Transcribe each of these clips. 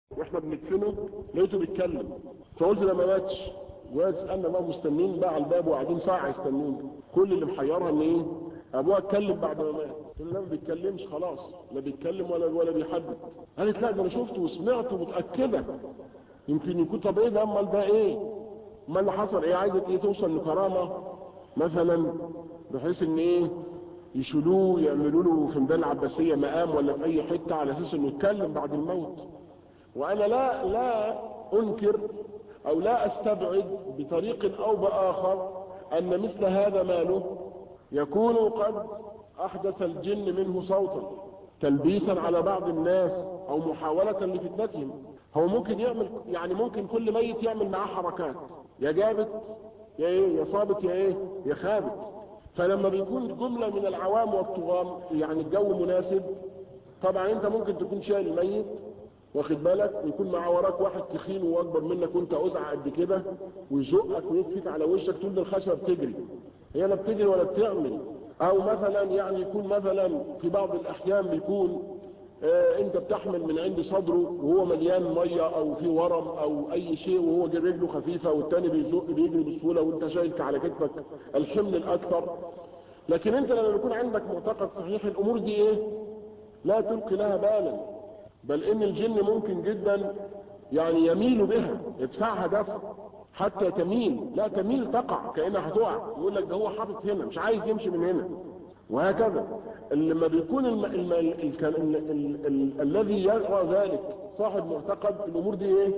واحنا بندفنه لقيته بيتكلم فقلت ده ما ماتش واسالنا بقى مستنين بقى على الباب وقاعدين ساعه يستنون كل اللي محيرها ان ايه ابوها اتكلم بعد ما مات قلت له لا ما بيتكلمش خلاص لا بيتكلم ولا ولا بيحدد قالت لا ده انا شفته وسمعته متاكده يمكن يكون طب ايه ده امال ده ايه امال اللي حصل ايه عايزه ايه توصل لكرامه مثلا بحيث ان ايه يشيلوه يعملوا له في ميدان العباسيه مقام ولا في اي حته على اساس انه يتكلم بعد الموت وانا لا لا انكر او لا استبعد بطريق او باخر ان مثل هذا ماله يكون قد احدث الجن منه صوتا تلبيسا على بعض الناس او محاولة لفتنتهم هو ممكن يعمل يعني ممكن كل ميت يعمل معاه حركات يا جابت يا ايه يا صابت يا ايه يا خابت فلما بيكون جملة من العوام والطغام يعني الجو مناسب طبعا انت ممكن تكون شايل الميت واخد بالك ويكون مع وراك واحد تخين واكبر منك وانت اوزع قد كده ويزقك ويكفيك على وشك تقول ده الخشبه بتجري هي لا بتجري ولا بتعمل او مثلا يعني يكون مثلا في بعض الاحيان بيكون آه انت بتحمل من عند صدره وهو مليان ميه او في ورم او اي شيء وهو رجله خفيفه والتاني بيزق بيجري بسهوله وانت شايل على كتفك الحمل الاكثر لكن انت لما يكون عندك معتقد صحيح الامور دي ايه لا تلقي لها بالا بل ان الجن ممكن جدا يعني يميل بها يدفعها دفع حتى تميل لا تميل تقع كانها هتقع يقول لك ده هو حاطط هنا مش عايز يمشي من هنا وهكذا لما بيكون الم... الم... ال... ال... ال... ال... ال... الذي يرى ذلك صاحب معتقد الامور دي ايه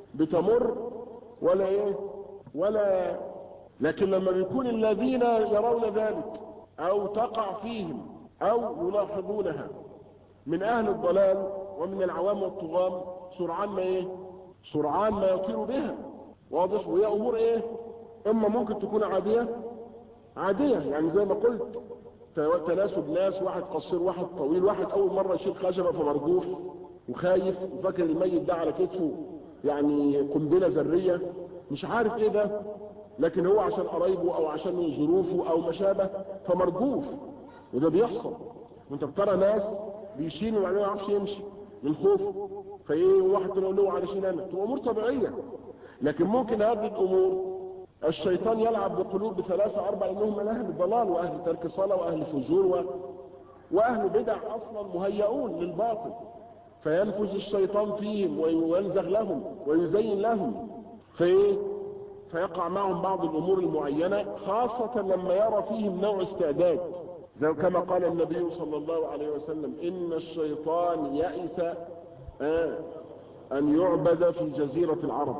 بتمر ولا ايه ولا لكن لما بيكون الذين يرون ذلك او تقع فيهم او يلاحظونها من اهل الضلال ومن العوام والطغام سرعان ما ايه سرعان ما يطير بها واضح وهي امور ايه اما ممكن تكون عادية عادية يعني زي ما قلت تناسب ناس واحد قصير واحد طويل واحد اول مرة يشيل خشبة فمرجوف وخايف وفاكر الميت ده على كتفه يعني قنبلة ذرية مش عارف ايه ده لكن هو عشان قرايبه او عشان ظروفه او ما شابه فمرجوف وده بيحصل وانت بترى ناس بيشيل وبعدين ما يعرفش يمشي من خوفه فايه واحد تقول له علشان انا تبقى امور طبيعيه لكن ممكن هذه الامور الشيطان يلعب بقلوب بثلاثة أربعة لأنهم من أهل ضلال وأهل ترك صلاة وأهل فجور و... وأهل بدع أصلا مهيئون للباطل فينفذ الشيطان فيهم وينزغ لهم ويزين لهم فإيه فيقع معهم بعض الأمور المعينة خاصة لما يرى فيهم نوع استعداد زي كما قال النبي صلى الله عليه وسلم إن الشيطان يئس آه أن يعبد في جزيرة العرب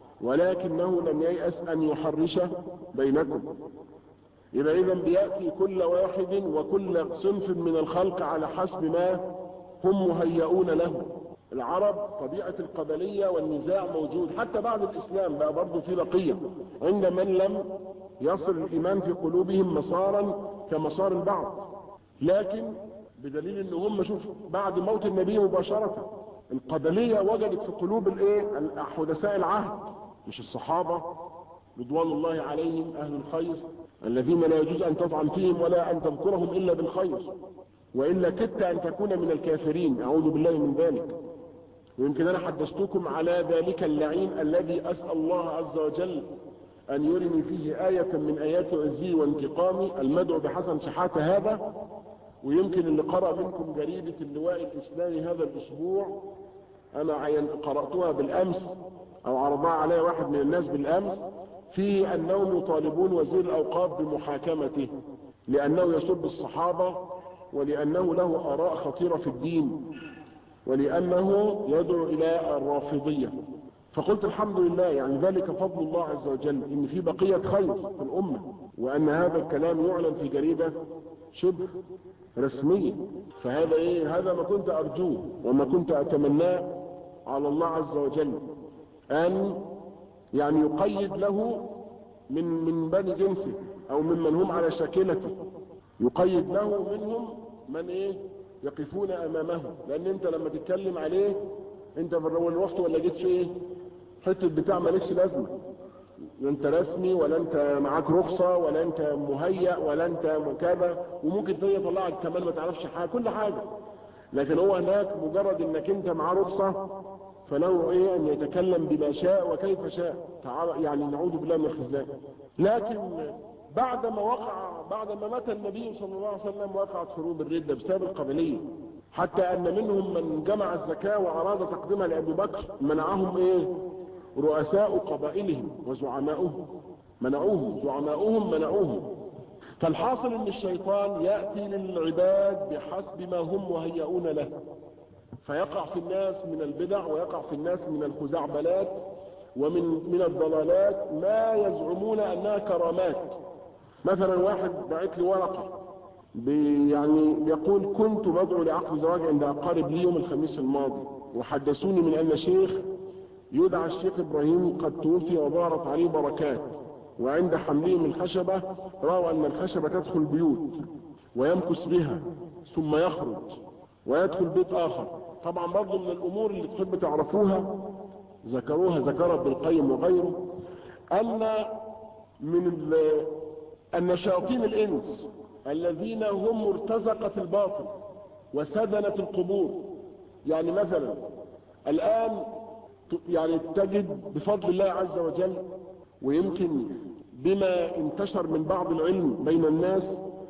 ولكنه لم ييأس أن يحرش بينكم يبقى إذا بيأتي كل واحد وكل صنف من الخلق على حسب ما هم مهيئون له العرب طبيعة القبلية والنزاع موجود حتى بعد الإسلام بقى برضه في بقية عند من لم يصل الإيمان في قلوبهم مسارا كمسار البعض لكن بدليل ان هم شوف بعد موت النبي مباشرة القبلية وجدت في قلوب الايه حدثاء العهد مش الصحابة رضوان الله عليهم اهل الخير الذين لا يجوز ان تطعن فيهم ولا ان تذكرهم الا بالخير والا كدت ان تكون من الكافرين اعوذ بالله من ذلك ويمكن انا حدثتكم على ذلك اللعين الذي اسأل الله عز وجل ان يرني فيه آية من ايات عزي وانتقامي المدعو بحسن شحاتة هذا ويمكن اللي قرأ منكم جريدة اللواء الاسلامي هذا الاسبوع انا عين قرأتها بالامس او عرضها علي واحد من الناس بالامس في انهم يطالبون وزير الاوقاف بمحاكمته لانه يسب الصحابة ولانه له اراء خطيرة في الدين ولانه يدعو الى الرافضية فقلت الحمد لله يعني ذلك فضل الله عز وجل ان في بقية خير في الامة وان هذا الكلام يعلن في جريدة شبه رسمية فهذا ايه هذا ما كنت ارجوه وما كنت اتمناه على الله عز وجل ان يعني يقيد له من من بني جنسه او ممن هم على شاكلته يقيد له منهم من ايه يقفون امامه لان انت لما تتكلم عليه انت ولا رحت ولا جيت في ايه حته بتاع مالكش لازمه لا انت رسمي ولا انت معاك رخصه ولا انت مهيأ ولا انت كذا وممكن تاني يطلعك كمان ما تعرفش حاجه كل حاجه لكن هو هناك مجرد انك انت معاه رخصه فله ايه ان يتكلم بما شاء وكيف شاء تعالى يعني نعوذ بالله من الخذلان لكن بعدما وقع بعدما مات النبي صلى الله عليه وسلم وقعت حروب الردة بسبب القبلية حتى ان منهم من جمع الزكاة واراد تقديمها لابي بكر منعهم ايه رؤساء قبائلهم وزعماؤهم منعوهم زعماؤهم منعوهم فالحاصل ان الشيطان يأتي للعباد بحسب ما هم مهيئون له فيقع في الناس من البدع ويقع في الناس من الخزعبلات ومن من الضلالات ما يزعمون انها كرامات مثلا واحد بعت لي ورقه بي يعني يقول كنت بدعو لعقد زواج عند اقارب لي يوم الخميس الماضي وحدثوني من ان شيخ يدعى الشيخ ابراهيم قد توفي وظهرت عليه بركات وعند حملهم الخشبة رأوا أن الخشبة تدخل البيوت ويمكث بها ثم يخرج ويدخل بيت آخر طبعا برضو من الأمور اللي تحب تعرفوها ذكروها ذكر ابن القيم وغيره أن من أن شياطين الإنس الذين هم مرتزقة الباطل وسدنة القبور يعني مثلا الآن يعني تجد بفضل الله عز وجل ويمكن بما انتشر من بعض العلم بين الناس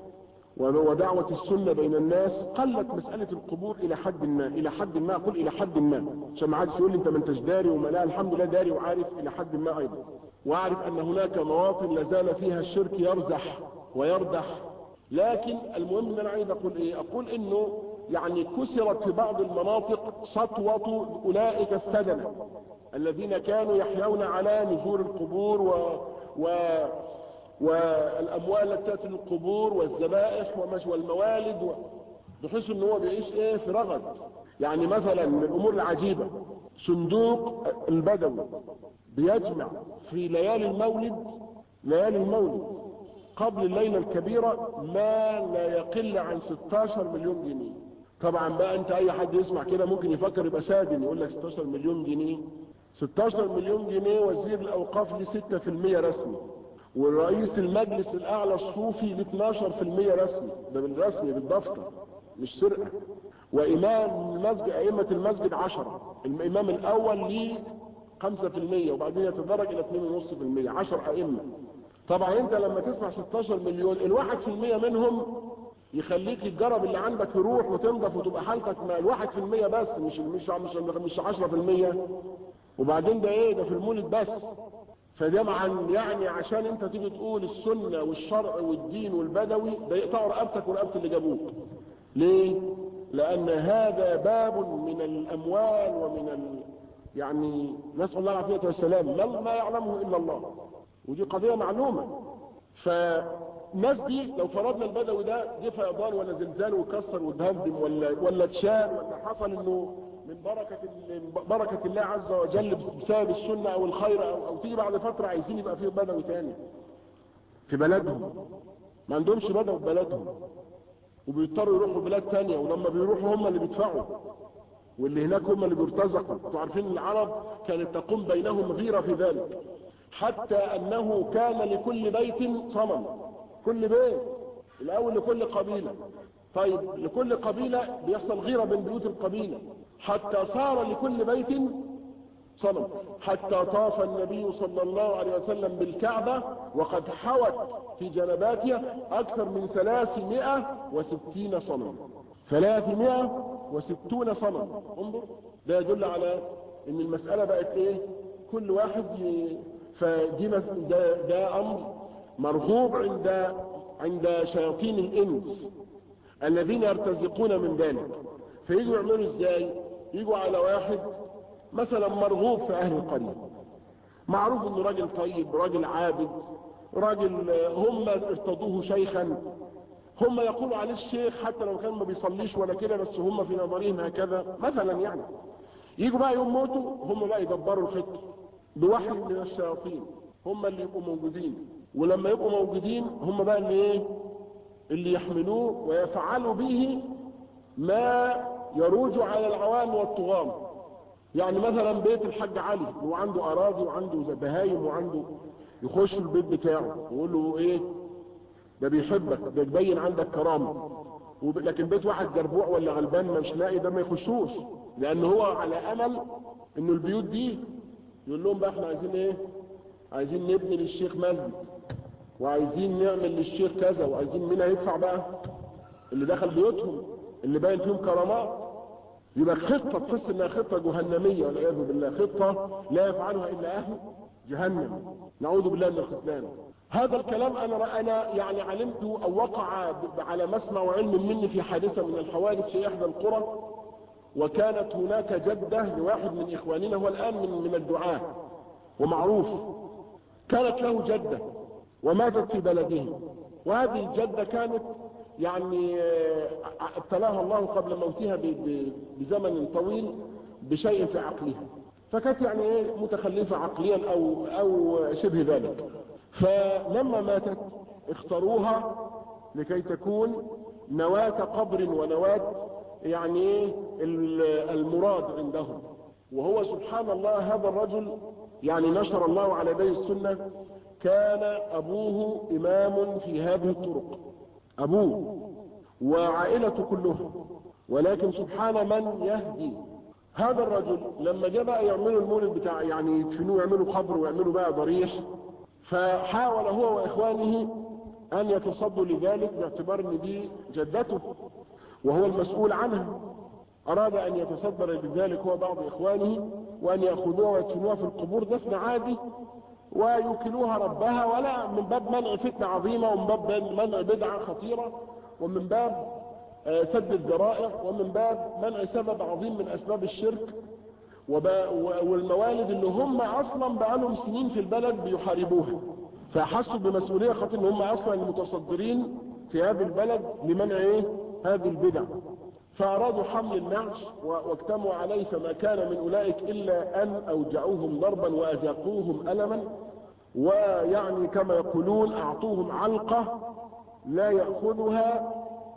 ودعوة السنة بين الناس قلت مسألة القبور إلى حد ما إلى حد ما أقول إلى حد ما عشان ما عادش يقول لي أنت ما أنتش داري وما لا الحمد لله داري وعارف إلى حد ما أيضا وأعرف أن هناك مواطن لازال فيها الشرك يرزح ويردح لكن المهم أن أنا عايز أقول إيه أقول إنه يعني كسرت في بعض المناطق سطوة أولئك السدنة الذين كانوا يحيون على نزور القبور و... و... والأموال التي تأتي للقبور والذبائح ومش والموالد و... بحيث ان هو بيعيش ايه في رغد يعني مثلا من الامور العجيبة صندوق البدوي بيجمع في ليالي المولد ليالي المولد قبل الليلة الكبيرة ما لا يقل عن 16 مليون جنيه طبعا بقى انت اي حد يسمع كده ممكن يفكر يبقى سادن يقول لك 16 مليون جنيه 16 مليون جنيه وزير الاوقاف ليه 6% رسمي والرئيس المجلس الاعلى الصوفي ليه 12% رسمي ده بالرسمي بالدفتر مش سرقه وامام المسجد ائمه المسجد 10 الامام الاول ليه 5% وبعدين يتدرج الى 2.5% 10 ائمه طبعا انت لما تسمع 16 مليون الواحد في المية منهم يخليك الجرب اللي عندك يروح وتنضف وتبقى حالتك ما الواحد في المية بس مش مش مش مش 10 في المية وبعدين ده ايه ده في المولد بس فجمعا يعني عشان انت تيجي تقول السنة والشرع والدين والبدوي ده يقطعوا رقبتك ورقبة اللي جابوك ليه لان هذا باب من الاموال ومن ال... يعني نسأل الله العافية والسلام ما يعلمه الا الله ودي قضية معلومة فالناس دي لو فرضنا البدوي ده جه فيضان ولا زلزال وكسر واتهدم ولا ولا اتشال ولا حصل انه من بركة بركة الله عز وجل بسبب السنة او الخير او, أو تيجي بعد فترة عايزين يبقى فيه بدوي تاني في بلدهم ما عندهمش بدوي في بلدهم وبيضطروا يروحوا بلاد تانية ولما بيروحوا هم اللي بيدفعوا واللي هناك هم اللي بيرتزقوا انتوا عارفين العرب كانت تقوم بينهم غيرة في ذلك حتى انه كان لكل بيت صنم كل بيت الاول لكل قبيلة طيب لكل قبيلة بيحصل غيرة بين بيوت القبيلة حتى صار لكل بيت صنم حتى طاف النبي صلى الله عليه وسلم بالكعبة وقد حوت في جنباتها اكثر من ثلاثمائة وستين صنم ثلاثمائة وستون صنم انظر ده يدل على ان المسألة بقت ايه كل واحد ي... فدي ده, ده امر مرغوب عند عند شياطين الانس الذين يرتزقون من ذلك فيجوا يعملوا ازاي يجوا على واحد مثلا مرغوب في اهل القرية معروف انه راجل طيب راجل عابد راجل هم ارتضوه شيخا هم يقولوا عليه الشيخ حتى لو كان ما بيصليش ولا كده بس هم في نظرهم هكذا مثلا يعني يجوا بقى يوم موتوا هم بقى يدبروا الخطه بوحي من الشياطين هم اللي يبقوا موجودين ولما يبقوا موجودين هم بقى اللي ايه اللي يحملوه ويفعلوا به ما يروج على العوام والطغام يعني مثلا بيت الحاج علي هو عنده اراضي وعنده بهايم وعنده يخش البيت بتاعه ويقول له ايه ده بيحبك ده يبين عندك كرامه لكن بيت واحد جربوع ولا غلبان مش لاقي ده ما يخشوش لان هو على امل انه البيوت دي يقول لهم بقى احنا عايزين ايه عايزين نبني للشيخ مسجد وعايزين نعمل للشيخ كذا وعايزين مين هيدفع بقى اللي دخل بيوتهم اللي باين فيهم كرامات يبقى خطة تحس انها خطة جهنمية والعياذ بالله خطة لا يفعلها الا اهل جهنم نعوذ بالله من الخذلان هذا الكلام انا انا يعني علمته او وقع على مسمع وعلم مني في حادثة من الحوادث في احدى القرى وكانت هناك جدة لواحد من اخواننا هو الان من من الدعاة ومعروف كانت له جدة وماتت في بلده وهذه الجدة كانت يعني ابتلاها الله قبل موتها بزمن طويل بشيء في عقلها فكانت يعني ايه متخلفة عقليا او او شبه ذلك فلما ماتت اختاروها لكي تكون نواة قبر ونواة يعني ايه المراد عندهم وهو سبحان الله هذا الرجل يعني نشر الله على يديه السنة كان ابوه امام في هذه الطرق ابوه وعائلته كلها ولكن سبحان من يهدي هذا الرجل لما جاء بقى يعملوا المولد بتاع يعني يدفنوه يعملوا قبر ويعملوا بقى ضريح فحاول هو واخوانه ان يتصدوا لذلك باعتبار ان دي جدته وهو المسؤول عنها اراد ان يتصدر لذلك هو بعض اخوانه وان ياخذوها ويدفنوها في القبور دفن عادي ويوكلوها ربها ولا من باب منع فتنة عظيمة ومن باب منع بدعة خطيرة ومن باب سد الذرائع ومن باب منع سبب عظيم من اسباب الشرك والموالد اللي هم اصلا بقالهم سنين في البلد بيحاربوها فحسوا بمسؤولية خاطر ان هم اصلا المتصدرين في هذه البلد لمنع ايه هذه البدع فارادوا حمل النعش واجتمعوا عليه فما كان من اولئك الا ان اوجعوهم ضربا واذاقوهم الما ويعني كما يقولون اعطوهم علقة لا يأخذها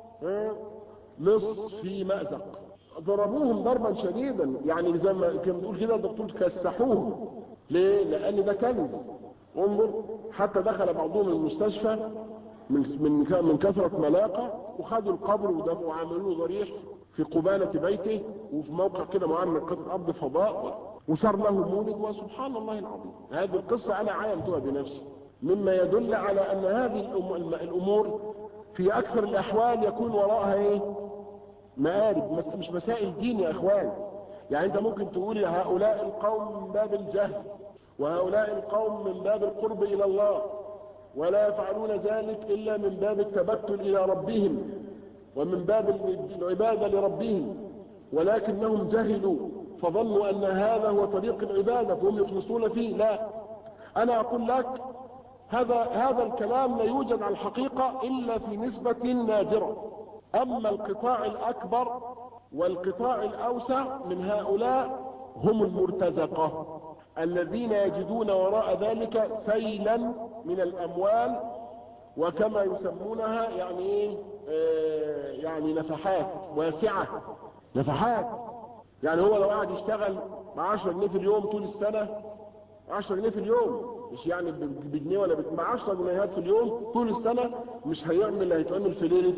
لص في مأزق ضربوهم ضربا شديدا يعني زي ما كان بتقول كده الدكتور كسحوهم ليه لان ده كنز انظر حتى دخل بعضهم المستشفى من من من كثرة ملاقة وخدوا القبر وعملوا له ضريح في قبالة بيته وفي موقع كده معين من قطع أرض فضاء وصار له مولد وسبحان الله العظيم هذه القصة أنا عاينتها بنفسي مما يدل على أن هذه الأمور في أكثر الأحوال يكون وراءها إيه مآرب مش مسائل دين يا أخوان يعني أنت ممكن تقول هؤلاء القوم من باب الجهل وهؤلاء القوم من باب القرب إلى الله ولا يفعلون ذلك إلا من باب التبتل إلى ربهم ومن باب العبادة لربهم ولكنهم جهلوا فظنوا أن هذا هو طريق العبادة فهم يخلصون فيه لا أنا أقول لك هذا هذا الكلام لا يوجد على الحقيقة إلا في نسبة نادرة أما القطاع الأكبر والقطاع الأوسع من هؤلاء هم المرتزقة الذين يجدون وراء ذلك سيلا من الأموال وكما يسمونها يعني ايه آه يعني نفحات واسعة نفحات يعني هو لو قاعد يشتغل ب 10 جنيه في اليوم طول السنة 10 جنيه في اليوم مش يعني بجنيه ولا ب 10 جنيهات في اليوم طول السنة مش هيعمل اللي هيتعمل في ليلة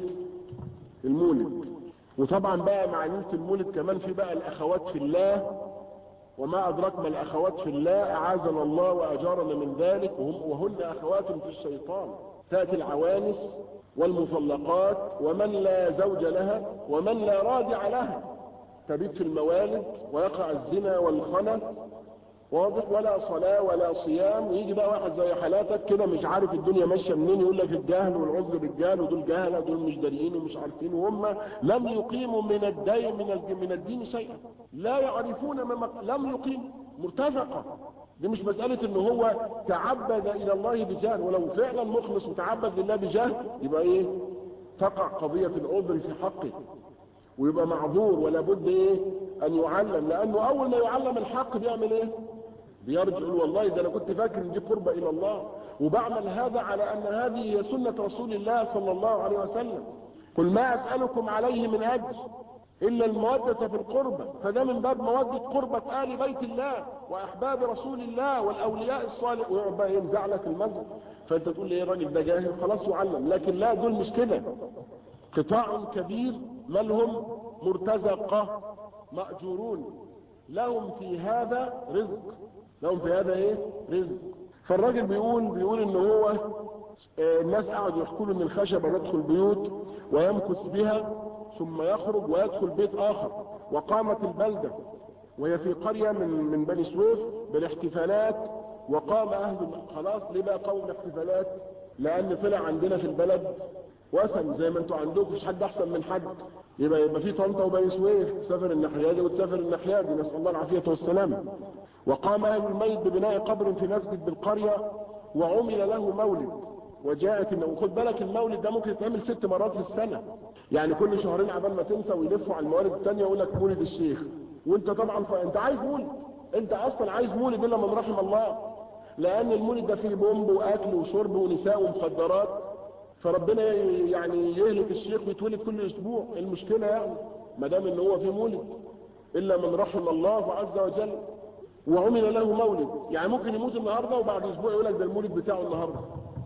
المولد وطبعا بقى مع ليلة المولد كمان في بقى الاخوات في الله وما أدرك ما الأخوات في الله أعاذنا الله وأجارنا من ذلك وهم وهن أخوات في الشيطان تأتي العوانس والمطلقات ومن لا زوج لها ومن لا رادع لها تبيت في الموالد ويقع الزنا والخنا واضح ولا صلاة ولا صيام ويجي بقى واحد زي حالاتك كده مش عارف الدنيا ماشية منين يقول لك الجهل والعذر بالجهل ودول جهلة دول مش داريين ومش عارفين وهم لم يقيموا من الدين من من الدين شيئا لا يعرفون ما لم يقيموا مرتزقة دي مش مسألة ان هو تعبد الى الله بجهل ولو فعلا مخلص وتعبد لله بجهل يبقى ايه تقع قضية العذر في حقه ويبقى معذور ولا بد ايه ان يعلم لانه اول ما يعلم الحق بيعمل ايه بيرجع يقول والله ده انا كنت فاكر ان دي قربة الى الله وبعمل هذا على ان هذه هي سنة رسول الله صلى الله عليه وسلم قل ما اسألكم عليه من اجر الا المودة في القربة فده من باب مودة قربة ال بيت الله واحباب رسول الله والاولياء الصالح ويقعد بقى ينزع لك المسجد فانت تقول لي ايه الراجل ده جاهل خلاص يعلم لكن لا دول مش كده قطاع كبير مالهم مرتزقة مأجورون لهم في هذا رزق لهم في هذا ايه رزق فالراجل بيقول بيقول ان هو آه، الناس قعدوا يحكوا له ان الخشبه يدخل بيوت ويمكث بها ثم يخرج ويدخل بيت اخر وقامت البلده وهي في قريه من من بني سويف بالاحتفالات وقام اهل خلاص ليه بقى قوم الاحتفالات لان طلع عندنا في البلد وثن زي ما انتوا عندكم مش حد احسن من حد يبقى يبقى في طنطا وبني سويف تسافر الناحيه دي وتسافر الناحيه دي نسال الله العافيه والسلامه وقام اهل الميت ببناء قبر في مسجد بالقريه وعمل له مولد وجاءت انه خد بالك المولد ده ممكن يتعمل ست مرات في السنه يعني كل شهرين عبال ما تنسى ويلفوا على الموالد الثانيه يقول لك مولد الشيخ وانت طبعا ف... انت عايز مولد انت اصلا عايز مولد الا من رحم الله لان المولد ده فيه بومب واكل وشرب ونساء ومخدرات فربنا يعني يهلك الشيخ ويتولد كل اسبوع إيه المشكله يعني ما دام ان هو في مولد الا من رحم الله عز وجل وعمل له مولد يعني ممكن يموت النهارده وبعد اسبوع يقول لك ده المولد بتاعه النهارده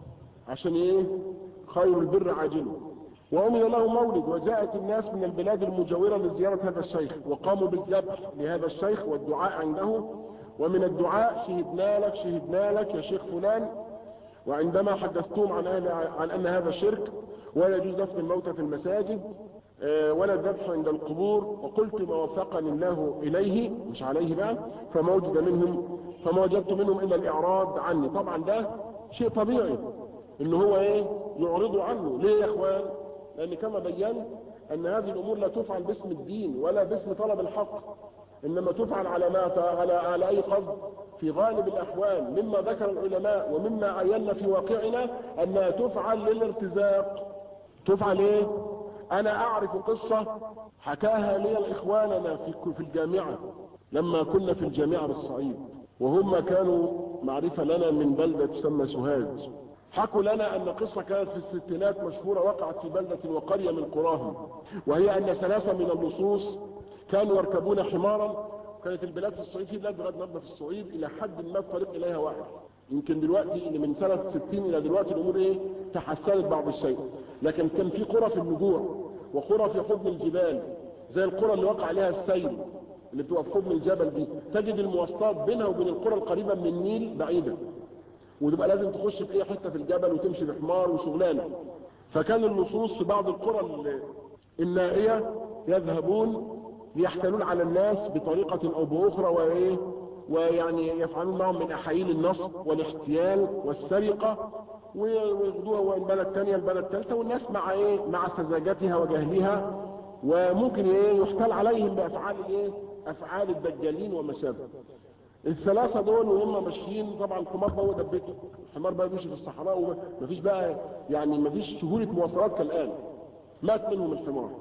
عشان ايه خير البر عاجله وعمل له مولد وجاءت الناس من البلاد المجاورة لزيارة هذا الشيخ وقاموا بالذبح لهذا الشيخ والدعاء عنده ومن الدعاء شهدنا لك شهدنا لك يا شيخ فلان وعندما حدثتهم عن, أهل عن أن هذا شرك ولا يجوز دفن الموتى في المساجد آه، ولا الذبح عند القبور وقلت ما وفقني الله إليه مش عليه بقى فما وجد منهم فما وجدت منهم إلا الإعراض عني طبعا ده شيء طبيعي إن هو إيه يعرض عنه ليه يا إخوان لأن كما بينت أن هذه الأمور لا تفعل باسم الدين ولا باسم طلب الحق إنما تفعل على ما على على أي قصد في غالب الأحوال مما ذكر العلماء ومما عينا في واقعنا أنها تفعل للارتزاق تفعل إيه؟ أنا أعرف قصة حكاها لي إخواننا في في الجامعة لما كنا في الجامعة بالصعيد وهم كانوا معرفة لنا من بلدة تسمى سوهاج حكوا لنا أن قصة كانت في الستينات مشهورة وقعت في بلدة وقرية من قراهم وهي أن ثلاثة من اللصوص كانوا يركبون حمارا كانت البلاد في الصعيد في بلاد لغايه النهارده في الصعيد الى حد ما الطريق اليها واحد يمكن دلوقتي اللي من سنه 60 الى دلوقتي الامور ايه تحسنت بعض الشيء لكن كان في قرى في النجوع وقرى في حضن الجبال زي القرى اللي وقع عليها السيل اللي بتبقى في حضن الجبل دي تجد المواصلات بينها وبين القرى القريبه من النيل بعيده وتبقى لازم تخش في اي حته في الجبل وتمشي بحمار وشغلانه فكان اللصوص في بعض القرى النائيه يذهبون ليحتلون على الناس بطريقة او باخرى وايه ويعني يفعلون معهم من احايل النصب والاحتيال والسرقة ويغدوها وان بلد تانية البلد تالتة والناس مع ايه مع سذاجتها وجهلها وممكن ايه يحتال عليهم بافعال الايه افعال الدجالين وما شابه الثلاثة دول وهم ماشيين طبعا الحمار بقى هو دبته الحمار بقى بيمشي في الصحراء ومفيش بقى يعني مفيش سهولة مواصلات كالآن مات منهم الحمار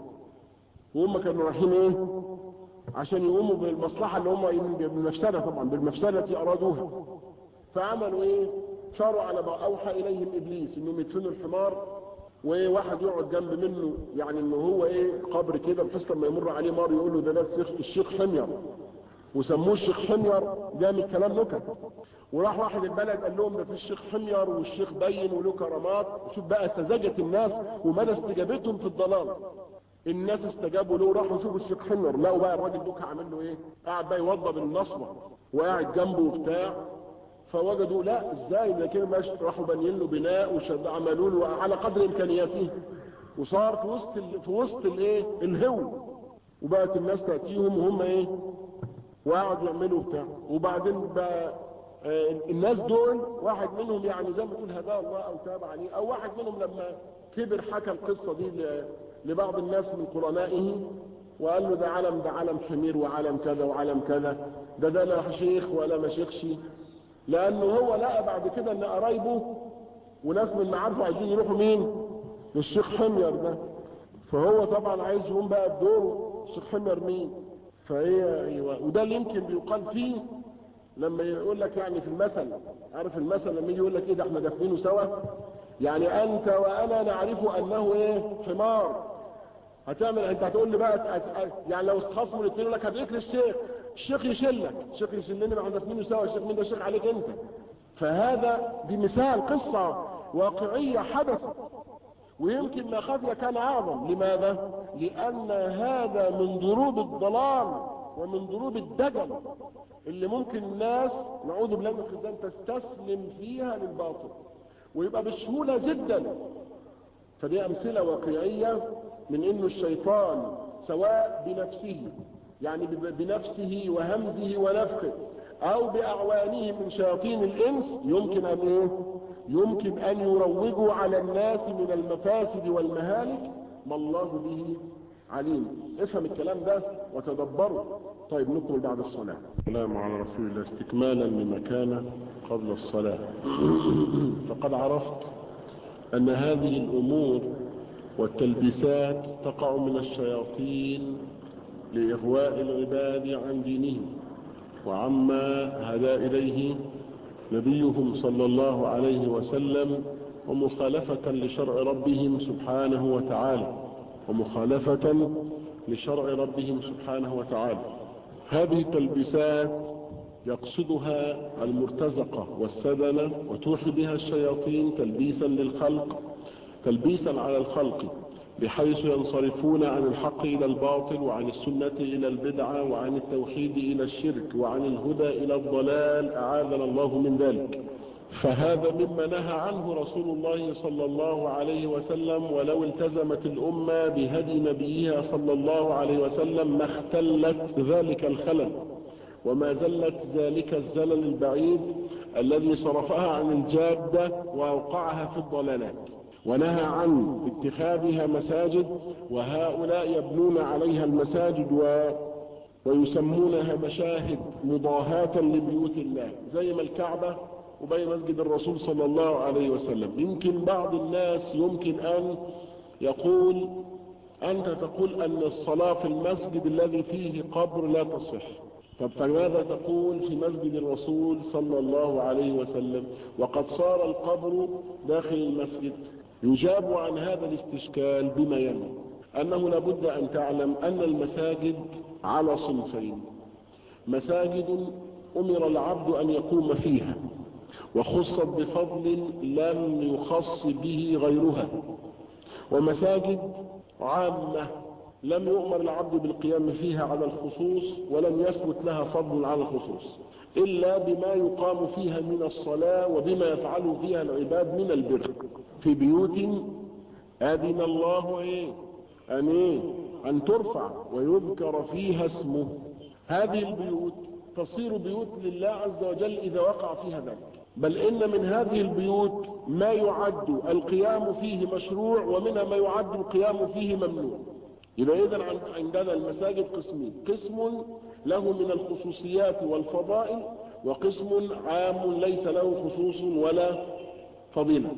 وهم كانوا رايحين ايه عشان يقوموا بالمصلحة اللي هم بالمفسدة طبعا بالمفسدة التي ارادوها فعملوا ايه شاروا على ما اوحى اليهم ابليس انهم يدفنوا الحمار وواحد يقعد جنب منه يعني ان هو ايه قبر كده بحيث لما يمر عليه مار يقول له ده ده الشيخ الشيخ حمير وسموه الشيخ حمير ده من كلام نكت وراح واحد البلد قال لهم ده في الشيخ حمير والشيخ بين وله كرامات شوف بقى سذاجة الناس ومدى استجابتهم في الضلال الناس استجابوا له راحوا شوفوا الشيخ حمر لقوا بقى الراجل دوك عامل له ايه قاعد بقى يوضب النصبه وقاعد جنبه وبتاع فوجدوا لا ازاي ده كده ماشي راحوا بانيين له بناء وشد عملوا له على قدر امكانياته وصار في وسط ال... في وسط الايه الهو وبقت الناس تاتيهم وهم ايه وقعدوا يعملوا بتاع وبعدين بقى آه الناس دول واحد منهم يعني زي ما تقول هداه الله او تاب عليه او واحد منهم لما كبر حكى القصه دي لبعض الناس من قرنائه وقال له ده علم ده علم حمير وعلم كذا وعلم كذا ده ده لا شيخ ولا ما شيخش لانه هو لقى بعد كده ان قرايبه وناس من معارفه عايزين يروحوا مين للشيخ حمير ده فهو طبعا عايز يقوم بقى بدوره الشيخ حمير مين فهي ايوه وده اللي يمكن بيقال فيه لما يقول لك يعني في المثل عارف المثل لما يجي يقول لك ايه ده احنا دافنينه سوا يعني انت وانا نعرف انه ايه حمار هتعمل انت هتقول لي بقى يعني لو اتخاصموا الاثنين يقول لك هديك للشيخ الشيخ يشلك الشيخ يشلني ما احنا دافنينه سوا الشيخ مين ده الشيخ عليك انت فهذا دي مثال قصة واقعية حدثت ويمكن ما خفي كان اعظم لماذا لان هذا من ضروب الضلال ومن ضروب الدجل اللي ممكن الناس نعوذ بالله من الخزان تستسلم فيها للباطل ويبقى بسهولة جدا فدي أمثلة واقعية من إنه الشيطان سواء بنفسه يعني بنفسه وهمزه ونفخه أو بأعوانه من شياطين الإنس يمكن أن إيه؟ يمكن أن يروجوا على الناس من المفاسد والمهالك ما الله به عليم افهم الكلام ده وتدبره طيب نكمل بعد الصلاة السلام على رسول الله استكمالا لما كان قبل الصلاة فقد عرفت أن هذه الأمور والتلبيسات تقع من الشياطين لإغواء العباد عن دينهم وعما هدى إليه نبيهم صلى الله عليه وسلم ومخالفة لشرع ربهم سبحانه وتعالى ومخالفة لشرع ربهم سبحانه وتعالى هذه التلبيسات يقصدها المرتزقة والسدنة وتوحي بها الشياطين تلبيسا للخلق تلبيسا على الخلق بحيث ينصرفون عن الحق إلى الباطل وعن السنة إلى البدعة وعن التوحيد إلى الشرك وعن الهدى إلى الضلال أعاذنا الله من ذلك فهذا مما نهى عنه رسول الله صلى الله عليه وسلم ولو التزمت الأمة بهدي نبيها صلى الله عليه وسلم ما اختلت ذلك الخلل وما زلت ذلك الزلل البعيد الذي صرفها عن الجادة وأوقعها في الضلالات ونهى عن اتخاذها مساجد وهؤلاء يبنون عليها المساجد و ويسمونها مشاهد مضاهاة لبيوت الله زي ما الكعبة وبين مسجد الرسول صلى الله عليه وسلم يمكن بعض الناس يمكن أن يقول أنت تقول أن الصلاة في المسجد الذي فيه قبر لا تصح طب فماذا تقول في مسجد الرسول صلى الله عليه وسلم وقد صار القبر داخل المسجد يجاب عن هذا الاستشكال بما يلي أنه لابد أن تعلم أن المساجد على صنفين مساجد أمر العبد أن يقوم فيها وخصت بفضل لم يخص به غيرها ومساجد عامة لم يؤمر العبد بالقيام فيها على الخصوص ولم يثبت لها فضل على الخصوص إلا بما يقام فيها من الصلاة وبما يفعله فيها العباد من البر في بيوت أذن الله إيه أن, إيه؟ أن ترفع ويذكر فيها اسمه هذه البيوت تصير بيوت لله عز وجل إذا وقع فيها ذلك بل إن من هذه البيوت ما يعد القيام فيه مشروع ومنها ما يعد القيام فيه ممنوع يبقى إذا عندنا المساجد قسمين قسم له من الخصوصيات والفضائل وقسم عام ليس له خصوص ولا فضيلة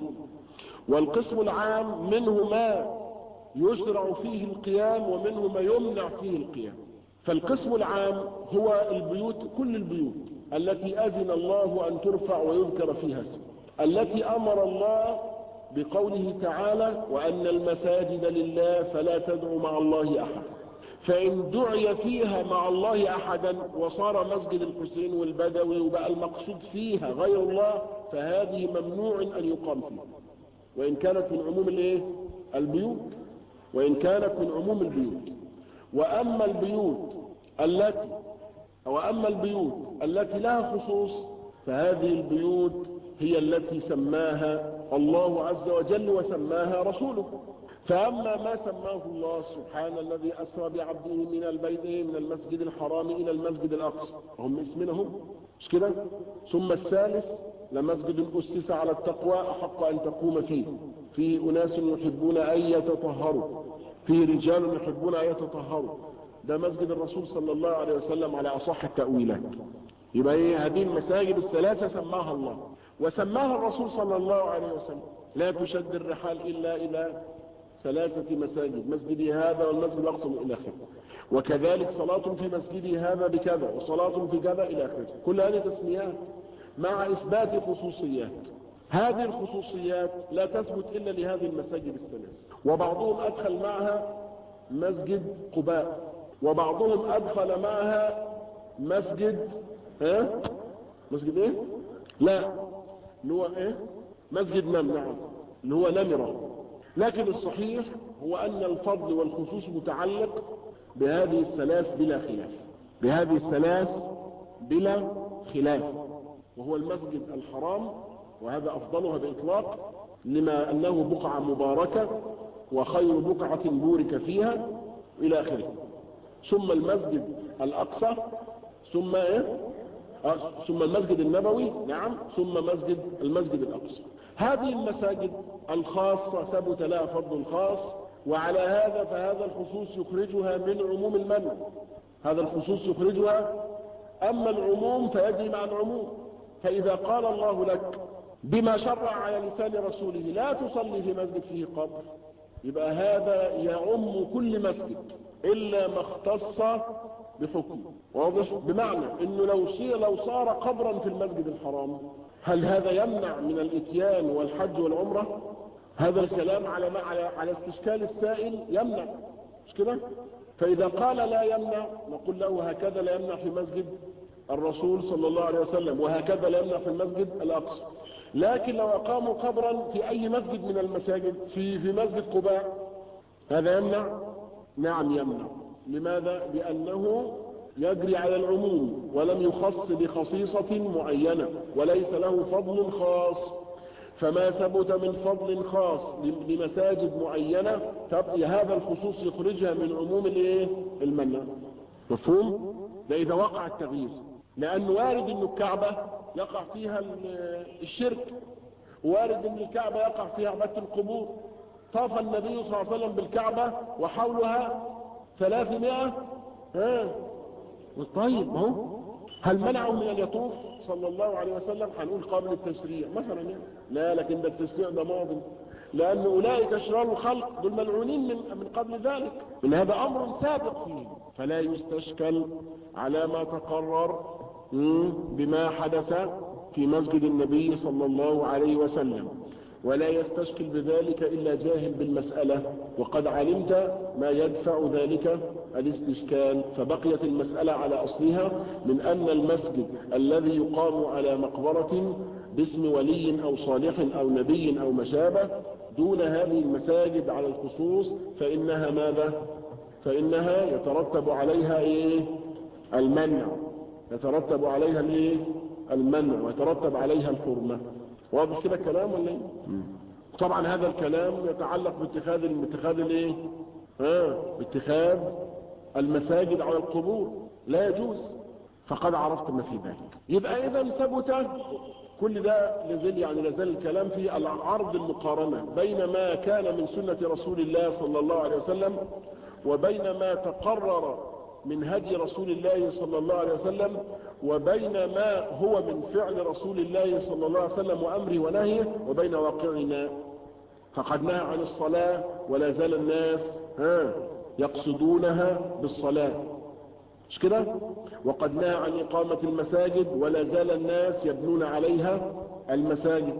والقسم العام منه ما يشرع فيه القيام ومنه ما يمنع فيه القيام فالقسم العام هو البيوت كل البيوت التي أذن الله أن ترفع ويذكر فيها اسمه التي أمر الله بقوله تعالى وأن المساجد لله فلا تدعوا مع الله أحد فإن دعي فيها مع الله أحدا وصار مسجد الحسين والبدوي وبقى المقصود فيها غير الله فهذه ممنوع أن يقام فيها وإن كانت من عموم الايه البيوت وإن كانت من عموم البيوت وأما البيوت التي وأما البيوت التي لها خصوص فهذه البيوت هي التي سماها الله عز وجل وسماها رسوله فأما ما سماه الله سبحان الذي أسرى بعبده من البيت من المسجد الحرام إلى المسجد الأقصى هم اسمنهم مش كده ثم الثالث لمسجد أسس على التقوى أحق أن تقوم فيه فيه أناس يحبون أن يتطهروا فيه رجال يحبون أن يتطهروا ده مسجد الرسول صلى الله عليه وسلم على أصح التأويلات يبقى ايه هذه المساجد الثلاثة سماها الله وسماها الرسول صلى الله عليه وسلم لا تشد الرحال إلا إلى ثلاثة مساجد مسجدي هذا والمسجد الأقصى إلى آخره وكذلك صلاة في مسجدي هذا بكذا وصلاة في كذا إلى آخره كل هذه تسميات مع إثبات خصوصيات هذه الخصوصيات لا تثبت إلا لهذه المساجد الثلاث وبعضهم أدخل معها مسجد قباء وبعضهم أدخل معها مسجد ها مسجد ايه لا اللي هو ايه مسجد نم نعم اللي هو نمرة لكن الصحيح هو أن الفضل والخصوص متعلق بهذه الثلاث بلا خلاف بهذه الثلاث بلا خلاف وهو المسجد الحرام وهذا أفضلها بإطلاق لما أنه بقعة مباركة وخير بقعة بورك فيها إلى آخره ثم المسجد الأقصى ثم إيه؟ آه، ثم المسجد النبوي نعم ثم مسجد المسجد الأقصى هذه المساجد الخاصة ثبت لها فضل خاص وعلى هذا فهذا الخصوص يخرجها من عموم المنع هذا الخصوص يخرجها أما العموم فيجري مع العموم فإذا قال الله لك بما شرع على لسان رسوله لا تصلي في مسجد فيه قبر يبقى هذا يعم كل مسجد إلا ما اختص بحكم واضح بمعنى انه لو صير لو صار قبرا في المسجد الحرام هل هذا يمنع من الاتيان والحج والعمرة هذا الكلام على ما على على استشكال السائل يمنع مش كده فاذا قال لا يمنع نقول له هكذا لا يمنع في مسجد الرسول صلى الله عليه وسلم وهكذا لا يمنع في المسجد الاقصى لكن لو اقاموا قبرا في اي مسجد من المساجد في في مسجد قباء هذا يمنع نعم يمنع لماذا لانه يجري على العموم ولم يخص بخصيصة معينة وليس له فضل خاص فما ثبت من فضل خاص لمساجد معينة تبقي هذا الخصوص يخرجها من عموم الايه المنع مفهوم ده اذا وقع التغيير لانه وارد ان الكعبة يقع فيها الشرك وارد ان الكعبة يقع فيها عبادة القبور طاف النبي صلى الله عليه وسلم بالكعبة وحولها ثلاثمائة ها طيب ما هو هل منعه من ان يطوف صلى الله عليه وسلم هنقول قبل التشريع مثلا يعني لا لكن ده التشريع ده ماضي لان اولئك اشرار الخلق دول ملعونين من من قبل ذلك ان هذا امر سابق فيه فلا يستشكل على ما تقرر بما حدث في مسجد النبي صلى الله عليه وسلم ولا يستشكل بذلك إلا جاهل بالمسألة وقد علمت ما يدفع ذلك الاستشكال فبقيت المسألة على أصلها من أن المسجد الذي يقام على مقبرة باسم ولي أو صالح أو نبي أو مشابه دون هذه المساجد على الخصوص فإنها ماذا فإنها يترتب عليها إيه المنع يترتب عليها الإيه المنع ويترتب عليها الحرمة واضح كده الكلام ولا ايه طبعا هذا الكلام يتعلق باتخاذ اتخاذ الايه ها باتخاذ المساجد على القبور لا يجوز فقد عرفت ما في ذلك يبقى اذا ثبت كل ده لازال يعني لازال الكلام في العرض المقارنه بين ما كان من سنه رسول الله صلى الله عليه وسلم وبين ما تقرر من هدي رسول الله صلى الله عليه وسلم وبين ما هو من فعل رسول الله صلى الله عليه وسلم وأمره ونهيه وبين واقعنا فقد نهى عن الصلاة ولا زال الناس ها يقصدونها بالصلاة مش كده وقد نهى عن إقامة المساجد ولا زال الناس يبنون عليها المساجد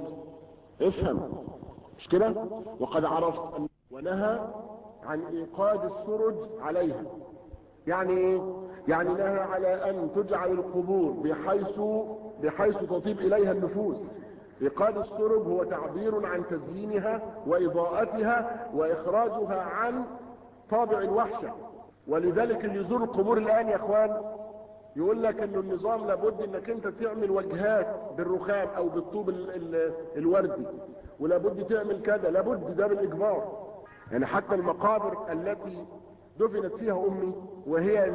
افهم مش كده وقد عرفت ونهى عن إيقاد السرج عليها يعني ايه يعني نهى على ان تجعل القبور بحيث بحيث تطيب اليها النفوس ايقاد السرب هو تعبير عن تزيينها واضاءتها واخراجها عن طابع الوحشة ولذلك اللي يزور القبور الان يا اخوان يقول لك ان النظام لابد انك انت تعمل وجهات بالرخام او بالطوب ال ال الوردي ولابد تعمل كذا لابد ده بالاجبار يعني حتى المقابر التي دفنت فيها امي وهي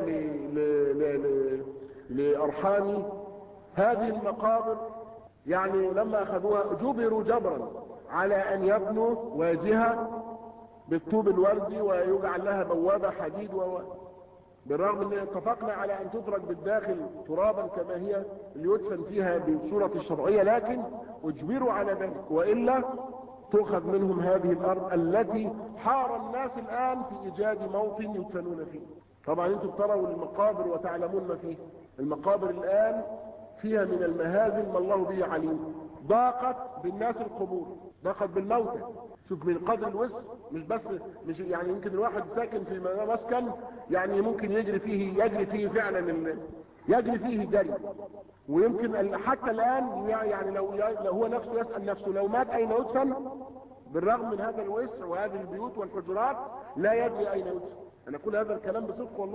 لارحامي هذه المقابر يعني لما اخذوها جبروا جبرا على ان يبنوا واجهة بالطوب الوردي ويجعل لها بوابة حديد و بالرغم ان اتفقنا على ان تترك بالداخل ترابا كما هي ليدفن فيها بصورة الشرعية لكن اجبروا على ذلك وإلا تؤخذ منهم هذه الارض التي حار الناس الان في ايجاد موطن يدفنون فيه طبعا انتم تروا المقابر وتعلمون ما فيه المقابر الان فيها من المهازل ما الله به عليم ضاقت بالناس القبور ضاقت بالموتى شوف من قدر الوسع مش بس مش يعني يمكن الواحد ساكن في مسكن يعني ممكن يجري فيه يجري فيه فعلا يجري فيه جري ويمكن حتى الآن يعني لو, لو هو نفسه يسأل نفسه لو مات أين يدفن بالرغم من هذا الوسع وهذه البيوت والحجرات لا يدري أين يدفن أنا أقول هذا الكلام بصدق والله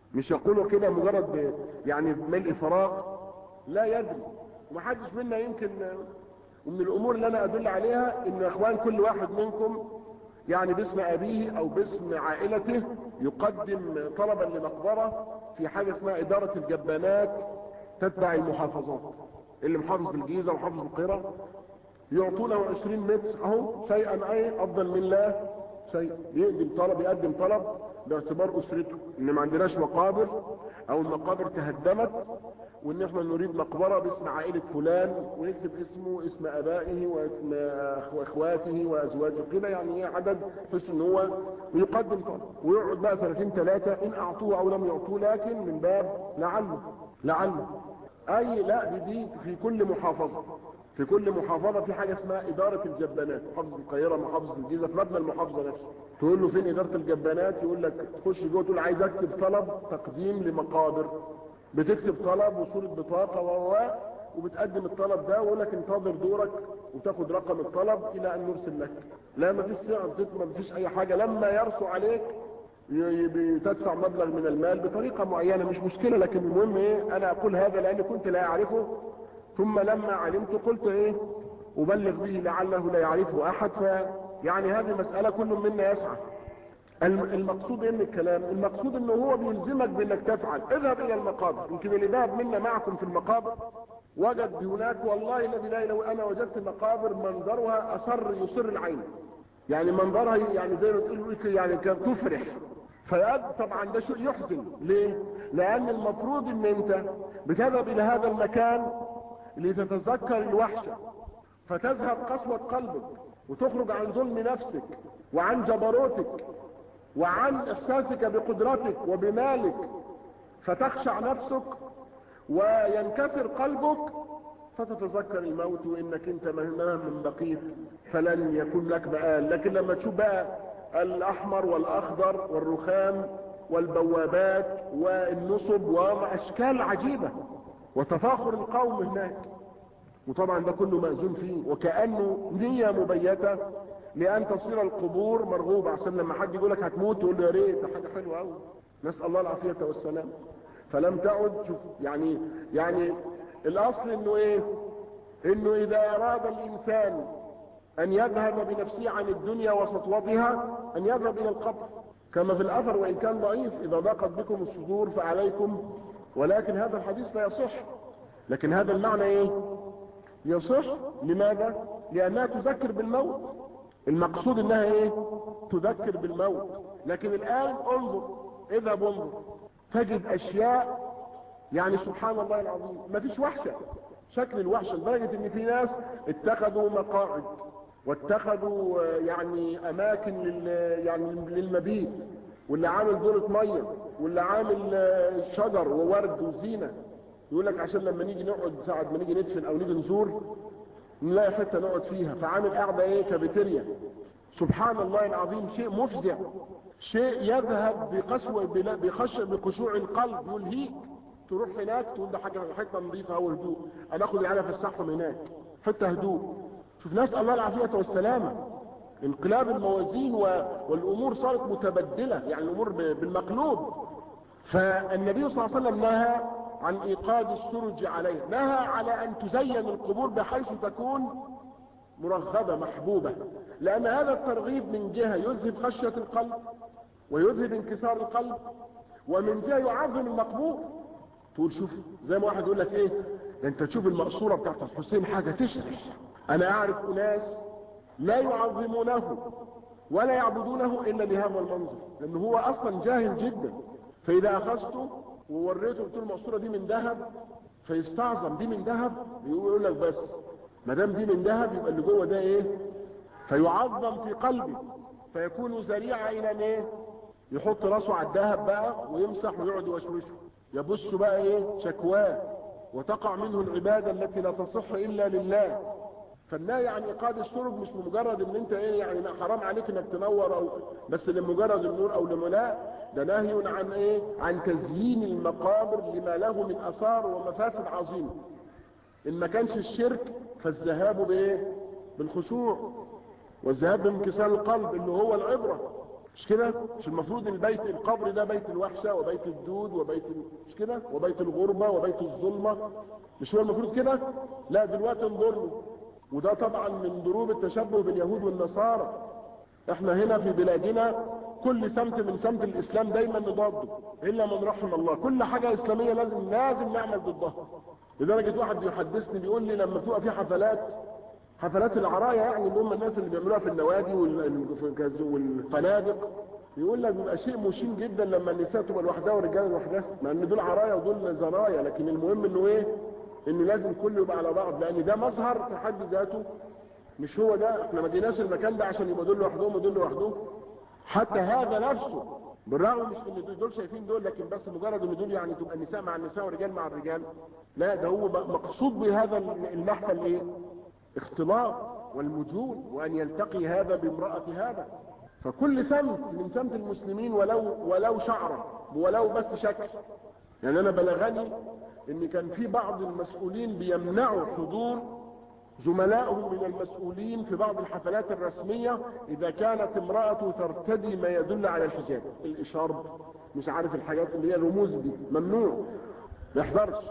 مش يقولوا كده مجرد يعني ملء فراغ لا يدري ومحدش منا يمكن ومن الامور اللي انا ادل عليها ان يا اخوان كل واحد منكم يعني باسم ابيه او باسم عائلته يقدم طلبا لمقبرة في حاجة اسمها ادارة الجبانات تتبع المحافظات اللي محافظ بالجيزة ومحافظ القرى يعطونه 20 متر اهو شيئا اي افضل من لا شيء يقدم طلب يقدم طلب باعتبار اسرته ان ما عندناش مقابر او المقابر تهدمت وان احنا نريد مقبرة باسم عائلة فلان ونكتب اسمه اسم ابائه واسم اخواته وازواجه كده يعني ايه عدد بحيث ان هو يقدم طلب ويقعد بقى سنتين ثلاثة ان اعطوه او لم يعطوه لكن من باب لعله لعله اي لا دي, دي في كل محافظة في كل محافظة في حاجة اسمها إدارة الجبانات محافظة القاهرة محافظة الجيزة في مبنى المحافظة نفسه تقول له فين إدارة الجبانات يقول لك تخش جوه تقول عايز أكتب طلب تقديم لمقابر بتكتب طلب وصورة بطاقة و وبتقدم الطلب ده ويقول لك انتظر دورك وتاخد رقم الطلب إلى أن نرسل لك لا ما فيش سعر ما فيش أي حاجة لما يرسو عليك تدفع مبلغ من المال بطريقة معينة مش مشكلة لكن المهم ايه انا اقول هذا لاني كنت لا اعرفه ثم لما علمت قلت ايه ابلغ به لعله لا يعرفه احد ف يعني هذه مسألة كل منا يسعى المقصود ايه من الكلام المقصود انه هو بيلزمك بانك تفعل اذهب الى المقابر يمكن اللي ذهب منا معكم في المقابر وجد هناك والله الذي لا اله انا وجدت مقابر منظرها اصر يصر العين يعني منظرها يعني زي ما تقول يعني تفرح فيقد طبعا ده شيء يحزن ليه لان المفروض ان انت بتذهب الى هذا المكان لتتذكر الوحشة فتذهب قسوة قلبك وتخرج عن ظلم نفسك وعن جبروتك وعن احساسك بقدرتك وبمالك فتخشع نفسك وينكسر قلبك فتتذكر الموت وانك انت مهما من بقيت فلن يكون لك مآل لكن لما تشوف بقى الاحمر والاخضر والرخام والبوابات والنصب واشكال عجيبة وتفاخر القوم هناك وطبعا ده كله مأذون فيه وكأنه نية مبيتة لأن تصير القبور مرغوبة عشان لما حد يقول لك هتموت تقول له يا ريت ده حاجة حلوة قوي نسأل الله العافية والسلام فلم تعد شوف يعني يعني الأصل إنه إيه؟ إنه إذا أراد الإنسان أن يذهب بنفسه عن الدنيا وسطوتها أن يذهب إلى القبر كما في الأثر وإن كان ضعيف إذا ضاقت بكم الصدور فعليكم ولكن هذا الحديث لا يصح لكن هذا المعنى ايه يصح لماذا لانها تذكر بالموت المقصود انها ايه تذكر بالموت لكن الان انظر اذهب انظر تجد اشياء يعني سبحان الله العظيم ما فيش وحشة شكل الوحشة لدرجة ان في ناس اتخذوا مقاعد واتخذوا يعني اماكن لل يعني للمبيت واللي عامل دورة مية واللي عامل شجر وورد وزينة يقول لك عشان لما نيجي نقعد ساعة ما نيجي ندفن او نيجي نزور نلاقي حتة نقعد فيها فعامل قاعدة ايه كافيتيريا سبحان الله العظيم شيء مفزع شيء يذهب بقسوة بخش بخشوع القلب يلهيك تروح هناك تقول ده حاجة حتة نظيفة او هدوء انا اخد العيال في السحب هناك حتة هدوء شوف نسأل الله العافية والسلامة انقلاب الموازين والامور صارت متبدلة يعني الامور بالمقلوب فالنبي صلى الله عليه وسلم نهى عن ايقاد السرج عليه نهى على ان تزين القبور بحيث تكون مرغبة محبوبة لان هذا الترغيب من جهة يذهب خشية القلب ويذهب انكسار القلب ومن جهة يعظم المقبور تقول شوف زي ما واحد يقول لك ايه ده انت تشوف المقصورة بتاعت الحسين حاجة تشرح انا اعرف اناس لا يعظمونه ولا يعبدونه الا لهذا المنظر لانه هو اصلا جاهل جدا فاذا اخذته ووريته قلت له المقصوره دي من ذهب فيستعظم دي من ذهب يقول لك بس ما دام دي من ذهب يبقى اللي جوه ده ايه فيعظم في قلبه فيكون ذريعه الى ايه يحط راسه على الذهب بقى ويمسح ويقعد يوشوشه يبص بقى ايه شكواه وتقع منه العباده التي لا تصح الا لله فالنهي عن ايقاد السرج مش لمجرد ان انت ايه يعني حرام عليك انك تنور او بس لمجرد النور او لملاء ده نهي عن ايه عن تزيين المقابر لما له من اثار ومفاسد عظيمه ان ما كانش الشرك فالذهاب بايه بالخشوع والذهاب بانكسار القلب اللي هو العبره مش كده مش المفروض ان بيت القبر ده بيت الوحشة وبيت الدود وبيت ال... مش كده وبيت الغربة وبيت الظلمة مش هو المفروض كده لا دلوقتي انظر له وده طبعا من ضروب التشبه باليهود والنصارى احنا هنا في بلادنا كل سمت من سمت الاسلام دايما نضاده الا من رحم الله كل حاجة اسلامية لازم لازم نعمل ضدها لدرجة واحد بيحدثني بيقول لي لما بتبقى في حفلات حفلات العراية يعني اللي هم الناس اللي بيعملوها في النوادي والفنادق يقول لك بيبقى شيء مشين جدا لما النساء تبقى لوحدها والرجال لوحدها مع ان دول عرايا ودول زرايا لكن المهم انه ايه ان لازم كله يبقى على بعض لان ده مظهر في حد ذاته مش هو ده احنا ما جيناش المكان ده عشان يبقى دول لوحدهم ودول لوحدهم حتى هذا نفسه بالرغم مش ان دول شايفين دول لكن بس مجرد ان دول يعني تبقى النساء مع النساء والرجال مع الرجال لا ده هو مقصود بهذا المحفل ايه اختلاط والمجون وان يلتقي هذا بامرأة هذا فكل سمت من سمت المسلمين ولو ولو شعرة ولو بس شكل يعني انا بلغني ان كان في بعض المسؤولين بيمنعوا حضور زملائهم من المسؤولين في بعض الحفلات الرسمية اذا كانت امرأة ترتدي ما يدل على الحجاب الاشارب مش عارف الحاجات اللي هي الرموز دي ممنوع ما يحضرش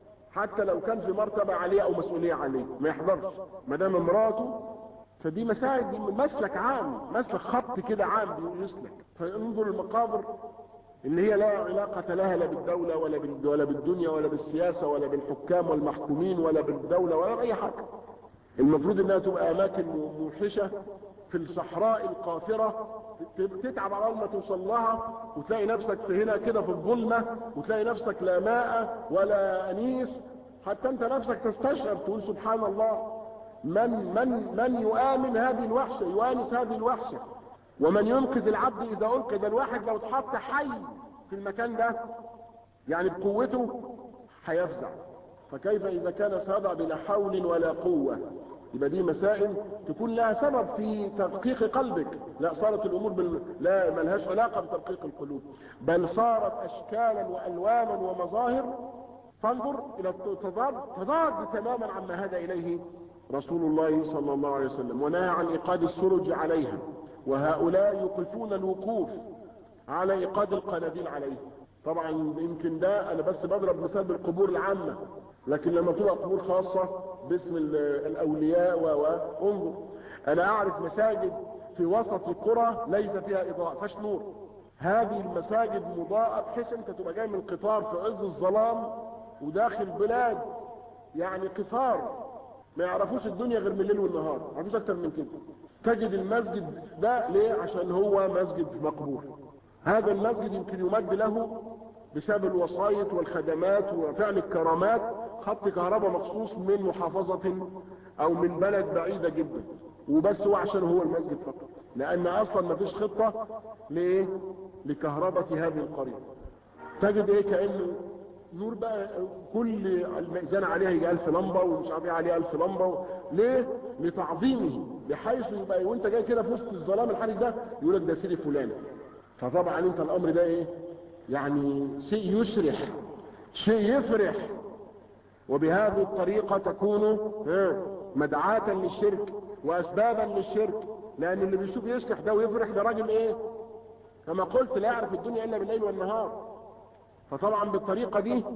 حتى لو كان في مرتبة عليه او مسؤولية عليه ما يحضرش ما دام امراته فدي مساعد دي مسلك عام مسلك خط كده عام بيسلك فانظر المقابر اللي هي لا علاقة لها لا بالدولة ولا ولا بالدنيا ولا بالسياسة ولا بالحكام والمحكومين ولا بالدولة ولا بأي حاجة المفروض انها تبقى اماكن موحشة في الصحراء القافرة تتعب على ما توصل لها وتلاقي نفسك في هنا كده في الظلمة وتلاقي نفسك لا ماء ولا انيس حتى انت نفسك تستشعر تقول سبحان الله من من من يؤمن هذه الوحشة يوانس هذه الوحشة ومن ينقذ العبد اذا انقذ الواحد لو اتحط حي في المكان ده يعني بقوته هيفزع فكيف اذا كان سيضع بلا حول ولا قوة يبقى دي مسائل تكون لها سبب في تدقيق قلبك لا صارت الامور بال... لا ملهاش علاقة بتدقيق القلوب بل صارت اشكالا والوانا ومظاهر فانظر الى التضاد تضاد تماما عما هدى اليه رسول الله صلى الله عليه وسلم ونهى عن ايقاد السرج عليها وهؤلاء يوقفون الوقوف على ايقاد القناديل عليها طبعا يمكن ده انا بس بضرب مثال بالقبور العامة لكن لما تبقى قبور خاصة باسم الاولياء وانظر انا اعرف مساجد في وسط القرى ليس فيها اضاءة فاش نور هذه المساجد مضاءة بحيث انت تبقى جاي من قطار في عز الظلام وداخل بلاد يعني قطار ما يعرفوش الدنيا غير من الليل والنهار ما يعرفوش اكتر من كده تجد المسجد ده ليه عشان هو مسجد مقبول هذا المسجد يمكن يمد له بسبب الوسائط والخدمات وفعل الكرامات خط كهرباء مخصوص من محافظة او من بلد بعيدة جدا وبس هو عشان هو المسجد فقط لان اصلا ما فيش خطة لايه لكهربة هذه القرية تجد ايه كأنه نور بقى كل المئذنة عليها يجي ألف لمبة ومش عارف ايه عليها ألف لمبة ليه لتعظيمه بحيث يبقى وانت جاي كده في وسط الظلام الحالي ده يقول لك ده سيدي فلان فطبعا انت الامر ده ايه يعني شيء يشرح شيء يفرح وبهذه الطريقة تكون مدعاة للشرك واسبابا للشرك لان اللي بيشوف يشرح ده ويفرح ده راجل ايه كما قلت لا يعرف الدنيا الا بالليل والنهار فطبعا بالطريقة دي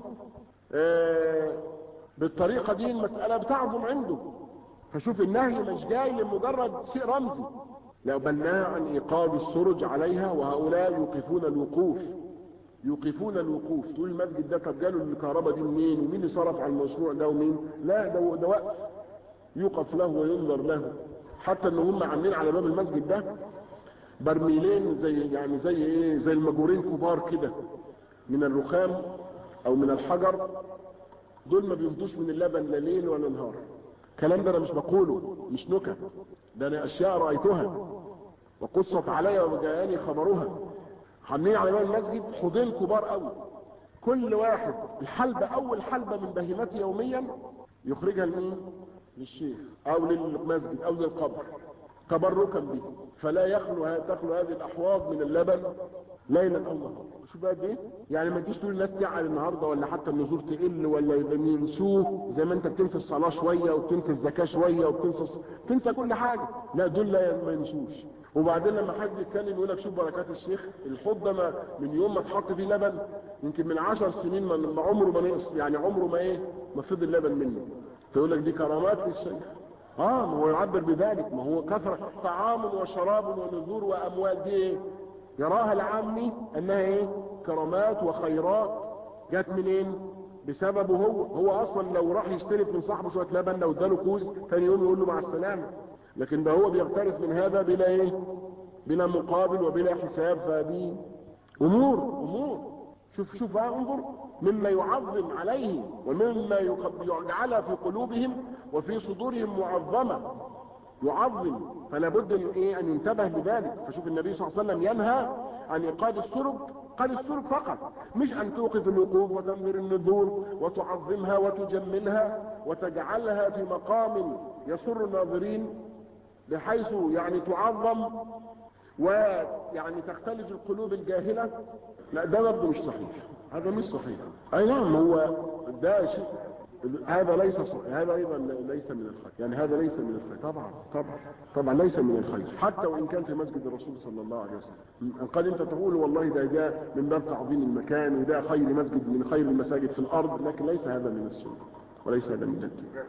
آه بالطريقة دي المسألة بتعظم عنده فشوف النهي مش جاي لمجرد شيء رمزي لا بل نهى عن ايقاظ السرج عليها وهؤلاء يوقفون الوقوف يوقفون الوقوف تقول المسجد ده طب جاله الكهرباء دي منين ومين اللي صرف على المشروع ده ومين لا ده ده وقف يوقف له وينظر له حتى ان هم عاملين على باب المسجد ده برميلين زي يعني زي ايه زي المجورين كبار كده من الرخام او من الحجر دول ما بيفضوش من اللبن لا ليل ولا نهار الكلام ده انا مش بقوله مش نكت ده انا اشياء رايتها وقصت علي وجاءني خبرها عاملين على باب المسجد حوضين كبار قوي كل واحد الحلبة اول حلبة من بهيمته يوميا يخرجها لمين للشيخ او للمسجد او للقبر تبركا به فلا يخلو تخلو هذه الاحواض من اللبن ليلا او نهارا شوف بقى ايه يعني ما تجيش تقول الناس تعال النهارده ولا حتى النذور تقل ولا ينسوه زي ما انت بتنسى الصلاه شويه وبتنسى الزكاه شويه وبتنسى تنسى كل حاجه لا دول لا ما ينسوش وبعدين لما حد يتكلم يقول لك شوف بركات الشيخ الحوض ده ما- من يوم ما اتحط فيه لبن يمكن من عشر سنين ما ما عمره ما نقص يعني عمره ما ايه ما فضل لبن منه فيقول لك دي كرامات للشيخ اه ما هو يعبر بذلك ما هو كثرة طعام وشراب ونذور واموال دي ايه يراها العامي انها ايه كرامات وخيرات جت منين بسببه هو هو اصلا لو راح يشترك من صاحبه شويه لبن لو اداله كوز ثاني يوم يقول له مع السلامه لكن ده هو بيغترف من هذا بلا ايه بلا مقابل وبلا حساب فدي امور امور شوف شوف بقى انظر مما يعظم عليه ومما يق- يجعلها في قلوبهم وفي صدورهم معظمه يعظم فلا بد ان ايه ان ينتبه لذلك فشوف النبي صلى الله عليه وسلم ينهى عن ايقاد السرب قال السرب فقط مش ان توقف الوقوف وتنذر النذور وتعظمها وتجملها وتجعلها في مقام يسر الناظرين بحيث يعني تعظم ويعني تختلج القلوب الجاهلة لا ده برضه مش صحيح هذا مش صحيح اي نعم هو ده شيء هذا ليس صحيح. هذا ايضا ليس من الخير يعني هذا ليس من الخير طبعا طبعا طبعا ليس من الخير حتى وان كان في مسجد الرسول صلى الله عليه وسلم قد انت تقول والله ده ده من باب تعظيم المكان وده خير مسجد من خير المساجد في الارض لكن ليس هذا من السنه وليس هذا من الدين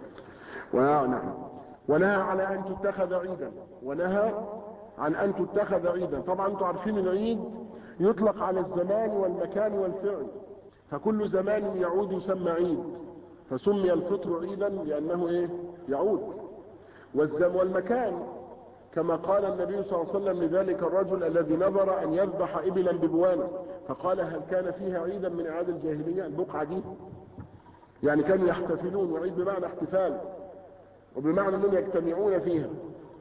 ونعم ونهى على ان تتخذ عيدا ونهى عن ان تتخذ عيدا طبعا انتم عارفين العيد يطلق على الزمان والمكان والفعل فكل زمان يعود يسمى عيد فسمي الفطر عيدا لانه ايه يعود والزم والمكان كما قال النبي صلى الله عليه وسلم لذلك الرجل الذي نظر ان يذبح ابلا ببوانه فقال هل كان فيها عيدا من اعياد الجاهليه البقعه دي يعني كانوا يحتفلون وعيد بمعنى احتفال وبمعنى انهم يجتمعون فيها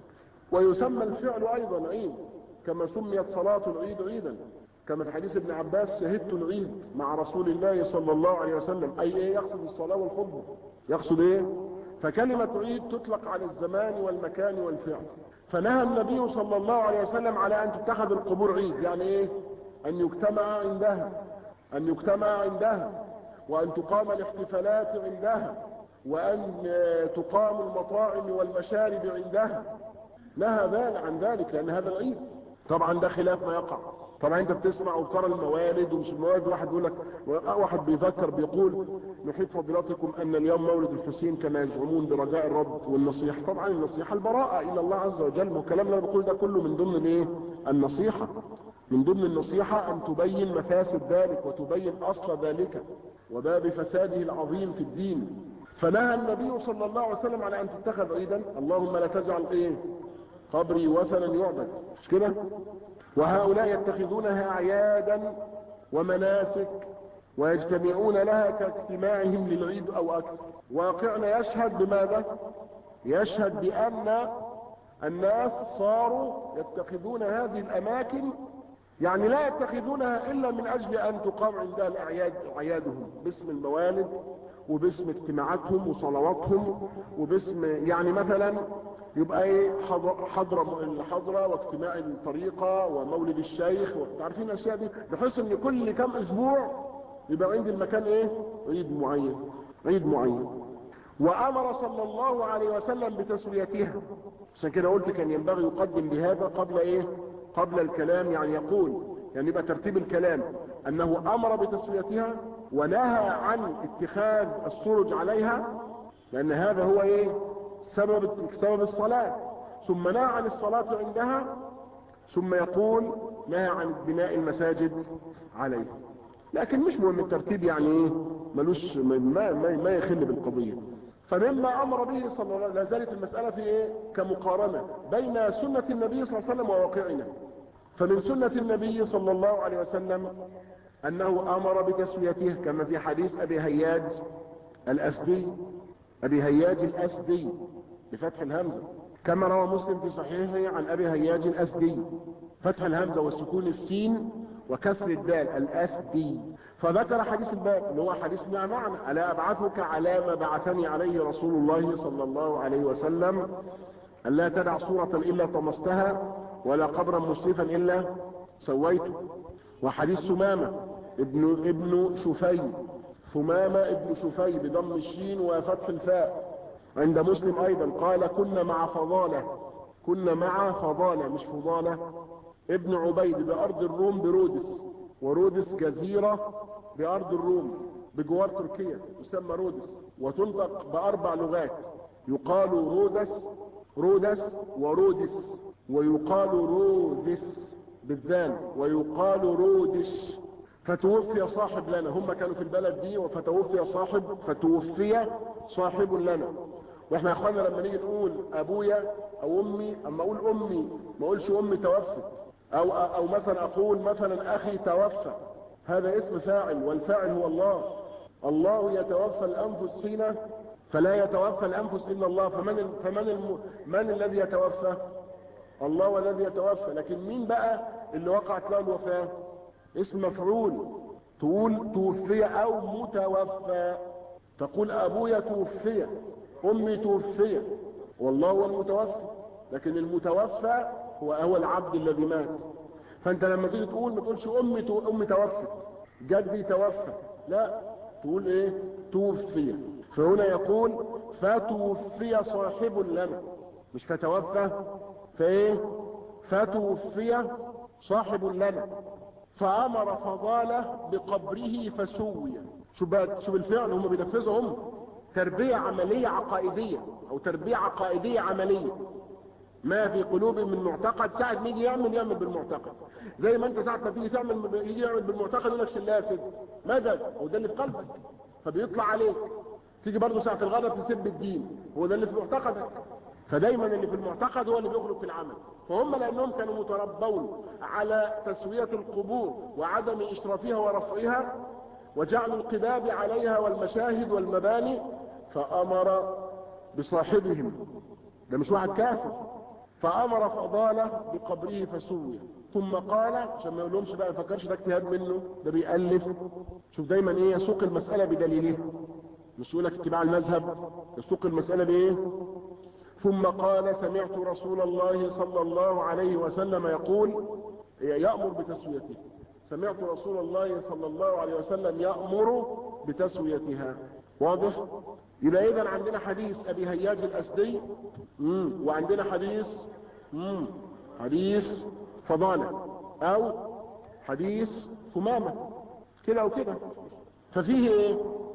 ويسمى الفعل ايضا عيد كما سميت صلاة العيد عيدا كما في حديث ابن عباس شهدت العيد مع رسول الله صلى الله عليه وسلم اي ايه يقصد الصلاة والخطبة يقصد ايه فكلمة عيد تطلق على الزمان والمكان والفعل فنهى النبي صلى الله عليه وسلم على ان تتخذ القبور عيد يعني ايه ان يجتمع عندها ان يجتمع عندها وان تقام الاحتفالات عندها وان تقام المطاعم والمشارب عندها نهى ذلك عن ذلك لان هذا العيد طبعا ده خلاف ما يقع طبعا انت بتسمع وبترى الموالد ومش الموالد واحد يقول لك واحد بيذكر بيقول نحيط فضيلتكم ان اليوم مولد الحسين كما يزعمون برجاء الرد والنصيحه طبعا النصيحه البراءه الى الله عز وجل والكلام اللي انا بقول ده كله من ضمن الايه النصيحه من ضمن النصيحه ان تبين مفاسد ذلك وتبين اصل ذلك وباب فساده العظيم في الدين فنهى النبي صلى الله عليه وسلم على ان تتخذ عيدا اللهم لا تجعل ايه قبري وثنا يعبد مش كده وهؤلاء يتخذونها اعيادا ومناسك ويجتمعون لها كاجتماعهم للعيد او اكثر واقعنا يشهد بماذا يشهد بان الناس صاروا يتخذون هذه الاماكن يعني لا يتخذونها الا من اجل ان تقام عندها الاعياد اعيادهم باسم الموالد وباسم اجتماعاتهم وصلواتهم وباسم يعني مثلا يبقى ايه حضرة الحضرة واجتماع الطريقة ومولد الشيخ عارفين الاشياء دي بحيث ان كل كم اسبوع يبقى عند المكان ايه عيد معين عيد معين وامر صلى الله عليه وسلم بتسويتها عشان كده قلت كان ينبغي يقدم بهذا قبل ايه قبل الكلام يعني يقول يعني يبقى ترتيب الكلام انه امر بتسويتها ونهى عن اتخاذ السرج عليها لان هذا هو ايه سبب سبب الصلاة ثم نهى عن الصلاة عندها ثم يقول نهى عن بناء المساجد عليها لكن مش مهم الترتيب يعني ايه ملوش ما, ما, ما يخل بالقضية فمما امر به صلى الله عليه وسلم لا زالت المسألة في ايه كمقارنة بين سنة النبي صلى الله عليه وسلم وواقعنا فمن سنة النبي صلى الله عليه وسلم انه امر بتسويته كما في حديث ابي هياج الاسدي ابي هياج الاسدي بفتح الهمزة كما روى مسلم في صحيحه عن ابي هياج الاسدي فتح الهمزة والسكون السين وكسر الدال الاسدي فذكر حديث الباب اللي هو حديث معنى الا ابعثك على ما بعثني عليه رسول الله صلى الله عليه وسلم الا تدع صورة الا طمستها ولا قبرا مشرفا الا سويته وحديث سمامة ابن ابن شفي ثمامة ابن شفي بضم الشين وفتح الفاء عند مسلم ايضا قال كنا مع فضالة كنا مع فضالة مش فضالة ابن عبيد بأرض الروم برودس ورودس جزيرة بأرض الروم بجوار تركيا تسمى رودس وتنطق بأربع لغات يقال رودس رودس ورودس ويقال رودس بالذال ويقال رودش فتوفي صاحب لنا هم كانوا في البلد دي فتوفي صاحب فتوفي صاحب لنا واحنا يا اخوانا لما نيجي نقول ابويا او امي اما اقول امي ما اقولش امي توفت او او مثلا اقول مثلا اخي توفى هذا اسم فاعل والفاعل هو الله الله يتوفى الانفس حين فلا يتوفى الانفس الا الله فمن فمن الم من الذي يتوفى الله والذي يتوفى لكن مين بقى اللي وقعت له الوفاه اسم مفعول تقول توفي او متوفى تقول ابويا توفي امي توفي والله هو المتوفى لكن المتوفى هو هو العبد الذي مات فانت لما تيجي تقول ما تقولش امي تو... امي توفت جدي توفى لا تقول ايه توفي فهنا يقول فتوفي صاحب لنا مش فتوفى فايه فتوفي صاحب لنا فامر فضاله بقبره فسوي شوف شوف الفعل هم بينفذوا هم تربيه عمليه عقائديه او تربيه عقائديه عمليه ما في قلوب من معتقد ساعة ما يجي يعمل يعمل بالمعتقد زي ما انت ساعة ما تيجي تعمل يجي يعمل بالمعتقد يقول لك شلاه سد مدد هو ده اللي في قلبك فبيطلع عليك تيجي برضه ساعة الغضب تسب الدين هو ده اللي في معتقدك فدايما اللي في المعتقد هو اللي بيخرج في العمل فهم لانهم كانوا متربون على تسوية القبور وعدم اشرافها ورفعها وجعل القباب عليها والمشاهد والمباني فامر بصاحبهم ده مش واحد كافر فامر فضاله بقبره فسوي ثم قال عشان ما يقولهمش بقى ما يفكرش ده اجتهاد منه ده بيألف شوف دايما ايه يسوق المسألة بدليلها مش يقول لك اتباع المذهب يسوق المسألة بايه ثم قال سمعت رسول الله صلى الله عليه وسلم يقول يأمر بتسويته سمعت رسول الله صلى الله عليه وسلم يأمر بتسويتها واضح يبقى اذا عندنا حديث ابي هياج الاسدي مم. وعندنا حديث مم. حديث فضالة او حديث ثمامة كده وكده ففيه ايه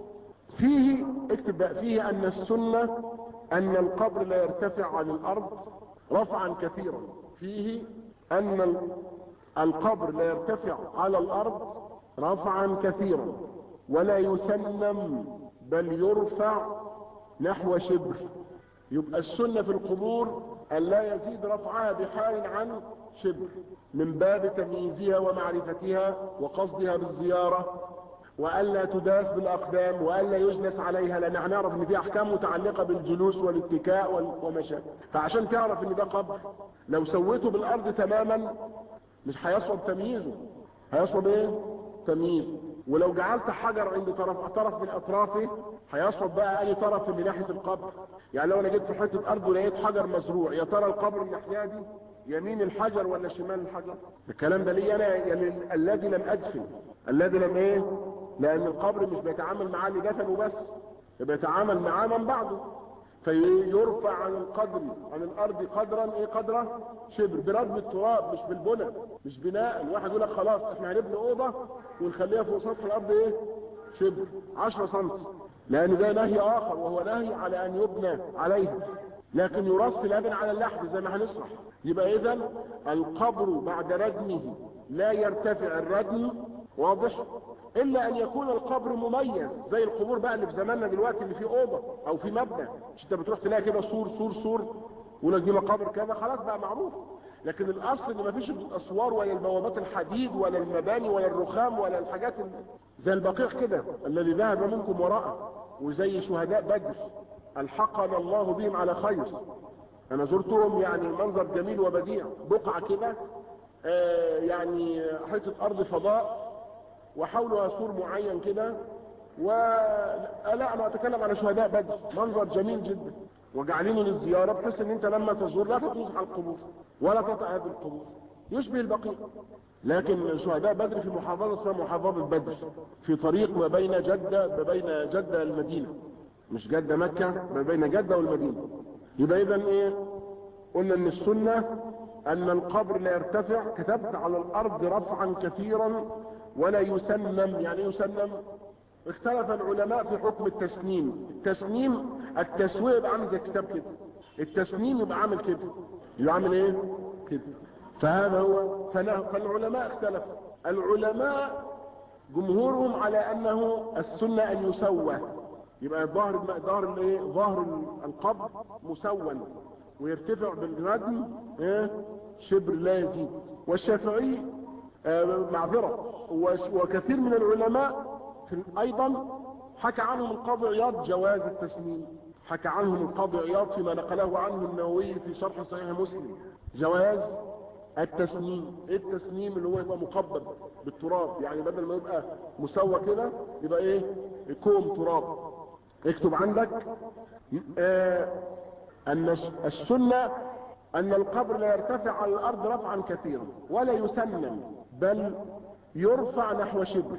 فيه اكتب بقى فيه ان السنة ان القبر لا يرتفع عن الارض رفعا كثيرا فيه ان القبر لا يرتفع على الارض رفعا كثيرا ولا يسلم بل يرفع نحو شبر يبقى السنة في القبور أن لا يزيد رفعها بحال عن شبر من باب تمييزها ومعرفتها وقصدها بالزيارة وألا تداس بالأقدام وألا يجلس عليها لأن هنعرف إن في أحكام متعلقة بالجلوس والاتكاء وما شابه فعشان تعرف إن ده قبر لو سويته بالأرض تماما مش هيصعب تمييزه هيصعب إيه؟ تمييزه ولو جعلت حجر عند طرف طرف من اطرافه هيصعب بقى اي طرف من ناحيه القبر يعني لو انا جيت في حته ارض ولقيت حجر مزروع يا ترى القبر الناحيه دي يمين الحجر ولا شمال الحجر الكلام ده لي انا يعني الذي لم ادفن الذي لم ايه لان القبر مش بيتعامل معاه اللي دفن وبس بيتعامل معاه من بعضه فيرفع عن القدر عن الارض قدرا ايه قدره شبر بردم التراب مش بالبنى مش بناء واحد يقول لك خلاص احنا هنبني اوضه ونخليها فوق سطح الارض ايه شبر 10 سم لان ده نهي اخر وهو نهي على ان يبنى عليه لكن يرص الابن على اللحد زي ما هنشرح يبقى اذا القبر بعد ردمه لا يرتفع الردم واضح الا ان يكون القبر مميز زي القبور بقى اللي في زماننا دلوقتي اللي فيه اوضه او في مبنى مش انت بتروح تلاقي كده سور سور سور يقول لك دي مقابر كذا خلاص بقى معروف لكن الاصل ان مفيش الاسوار ولا البوابات الحديد ولا المباني ولا الرخام ولا الحاجات زي البقيع كده الذي ذهب منكم وراءه وزي شهداء بدر الحقنا الله بهم على خير انا زرتهم يعني منظر جميل وبديع بقعه كده آه يعني حته ارض فضاء وحولها سور معين كده ولا انا اتكلم على شهداء بدر منظر جميل جدا وجعلينه للزيارة بحيث ان انت لما تزور لا تطوف على القبور ولا تطع هذه القبور يشبه البقيع لكن شهداء بدر في محافظة اسمها محافظة بدر في طريق ما بين جدة ما بين جدة المدينة مش جدة مكة ما بين جدة والمدينة يبقى اذا ايه قلنا ان السنة ان القبر لا يرتفع كتبت على الارض رفعا كثيرا ولا يسنم يعني يسنم اختلف العلماء في حكم التسنيم التسنيم التسوية يبقى عامل زي الكتاب كده التسنيم يبقى عامل كده يبقى عامل ايه كده فهذا هو فالعلماء اختلفوا العلماء جمهورهم على انه السنة ان يسوى يبقى ظهر ظهر الايه ظهر القبر مسوى ويرتفع بالردم ايه شبر لا يزيد والشافعي آه معذرة وكثير من العلماء ايضا حكى عنهم القاضي عياض جواز التسنيم حكى عنهم القاضي عياض فيما نقله عنه النووي في شرح صحيح مسلم جواز التسنيم ايه التسنيم اللي هو يبقى مقبب بالتراب يعني بدل ما يبقى مسوى كده يبقى ايه كوم تراب اكتب عندك آه ان السنة ان القبر لا يرتفع على الارض رفعا كثيرا ولا يسنم بل يرفع نحو شبر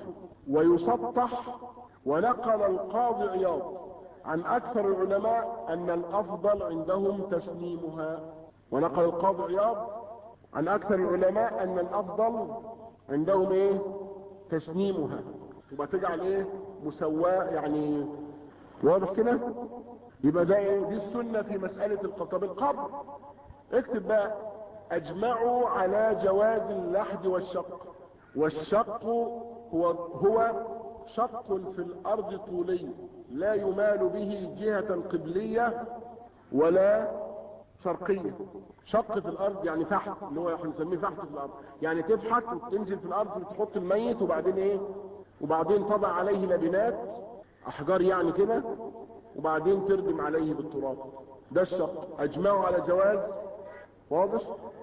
ويسطح ونقل القاضي عياض عن اكثر العلماء ان الافضل عندهم تسليمها ونقل القاضي عياض عن اكثر العلماء ان الافضل عندهم ايه تسليمها تبقى تجعل ايه مسواة يعني واضح كده يبقى ده ايه دي السنة في مسألة القبر طب القبر اكتب بقى اجمعوا على جواز اللحد والشق والشق هو هو شق في الارض طولي لا يمال به جهة قبلية ولا شرقية شق في الارض يعني فحت اللي هو احنا بنسميه فحت في الارض يعني تفحت وتنزل في الارض وتحط الميت وبعدين ايه وبعدين تضع عليه لبنات احجار يعني كده وبعدين تردم عليه بالتراب ده الشق اجمعوا على جواز واضح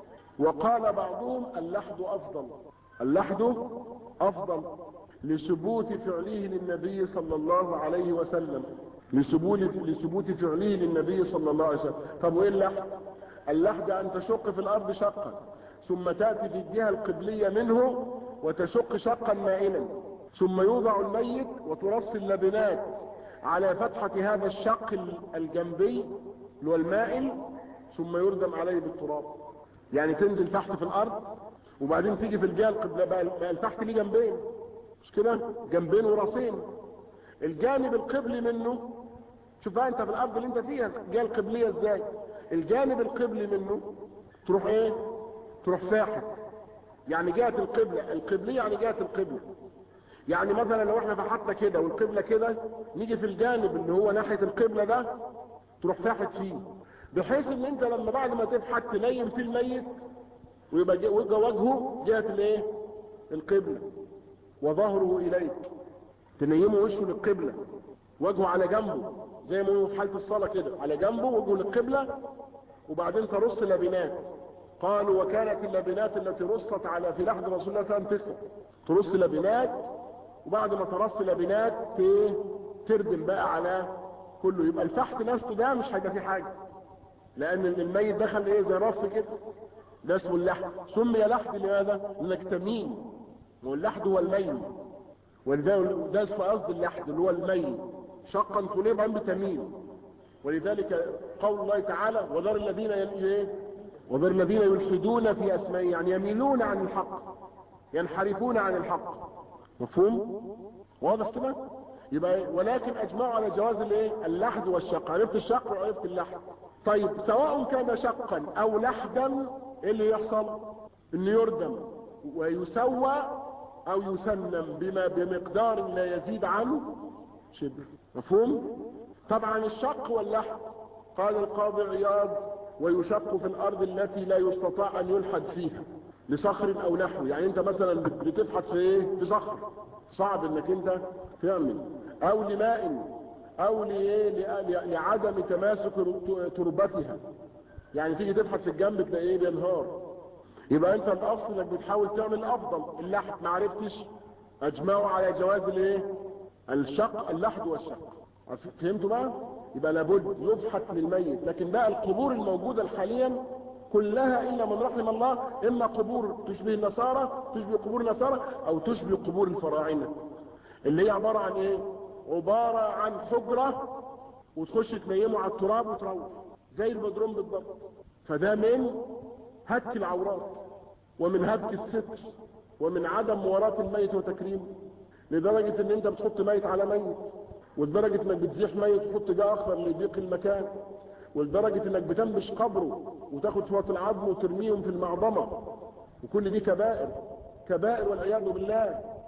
وقال بعضهم اللحد افضل اللحد افضل لثبوت فعله للنبي صلى الله عليه وسلم لثبوت لثبوت فعله للنبي صلى الله عليه وسلم طب وايه اللحد اللحد ان تشق في الارض شقا ثم تاتي في الجهه القبليه منه وتشق شقا مائلا ثم يوضع الميت وترص اللبنات على فتحة هذا الشق الجنبي اللي هو المائل ثم يردم عليه بالتراب يعني تنزل تحت في الارض وبعدين تيجي في الجهه القبلة بقى تحت ليه جنبين مش كده جنبين وراسين الجانب القبلي منه شوف بقى انت في الارض اللي انت فيها الجهه القبليه ازاي الجانب القبلي منه تروح ايه تروح فاحت يعني جهه القبلة القبلية يعني جهه القبلة يعني مثلا لو احنا فحطنا كده والقبلة كده نيجي في الجانب اللي هو ناحية القبلة ده تروح فاحت فيه بحيث ان انت لما بعد ما تفحت تنيم في الميت ويبقى وجهه جهة الايه القبلة وظهره اليك تنيمه وشه للقبلة وجهه على جنبه زي ما هو في حالة الصلاة كده على جنبه وجهه للقبلة وبعدين ترص لبنات قالوا وكانت اللبنات التي رصت على في لحد رسول الله صلى الله عليه وسلم تسع ترص لبنات وبعد ما ترص لبنات تردم بقى على كله يبقى الفحت نفسه ده مش هيبقى فيه حاجة لان الميت دخل ايه زي رف كده ده اسمه اللحد سمي لحد لماذا لانك تميل واللحد هو الميل ولذلك ده اسمه قصد اللحد اللي هو الميل شقا طوليبا بتميل ولذلك قول الله تعالى وذر الذين ايه وذر الذين يلحدون في اسمائه يعني يميلون عن الحق ينحرفون عن الحق مفهوم واضح كده يبقى ولكن اجمعوا على جواز الايه اللحد والشق عرفت الشق وعرفت اللحد طيب سواء كان شقا او لحدا ايه اللي يحصل انه يردم ويسوى او يسنم بما بمقدار لا يزيد عنه شبر مفهوم طبعا الشق واللحد قال القاضي عياض ويشق في الارض التي لا يستطاع ان يلحد فيها لصخر او نحو يعني انت مثلا بتفحت في ايه في صخر صعب انك انت تعمل او لماء او لعدم تماسك تربتها يعني تيجي تفحت في الجنب تلاقيه بينهار يبقى انت الاصل انك بتحاول تعمل افضل اللحد ما عرفتش اجمعوا على جواز الايه الشق اللحد والشق فهمتوا بقى يبقى لابد يفحت للميت لكن بقى القبور الموجودة حاليا كلها الا من رحم الله اما قبور تشبه النصارى تشبه قبور النصارى او تشبه قبور الفراعنة اللي هي عبارة عن ايه عبارة عن حجرة وتخش تنيمه على التراب وتروح زي البدروم بالضبط فده من هتك العورات ومن هتك الستر ومن عدم مواراة الميت وتكريمه لدرجة ان انت بتحط ميت على ميت ولدرجة انك بتزيح ميت وتحط جا اخر ليضيق المكان ولدرجة انك بتنبش قبره وتاخد شوية العظم وترميهم في المعظمة وكل دي كبائر كبائر والعياذ بالله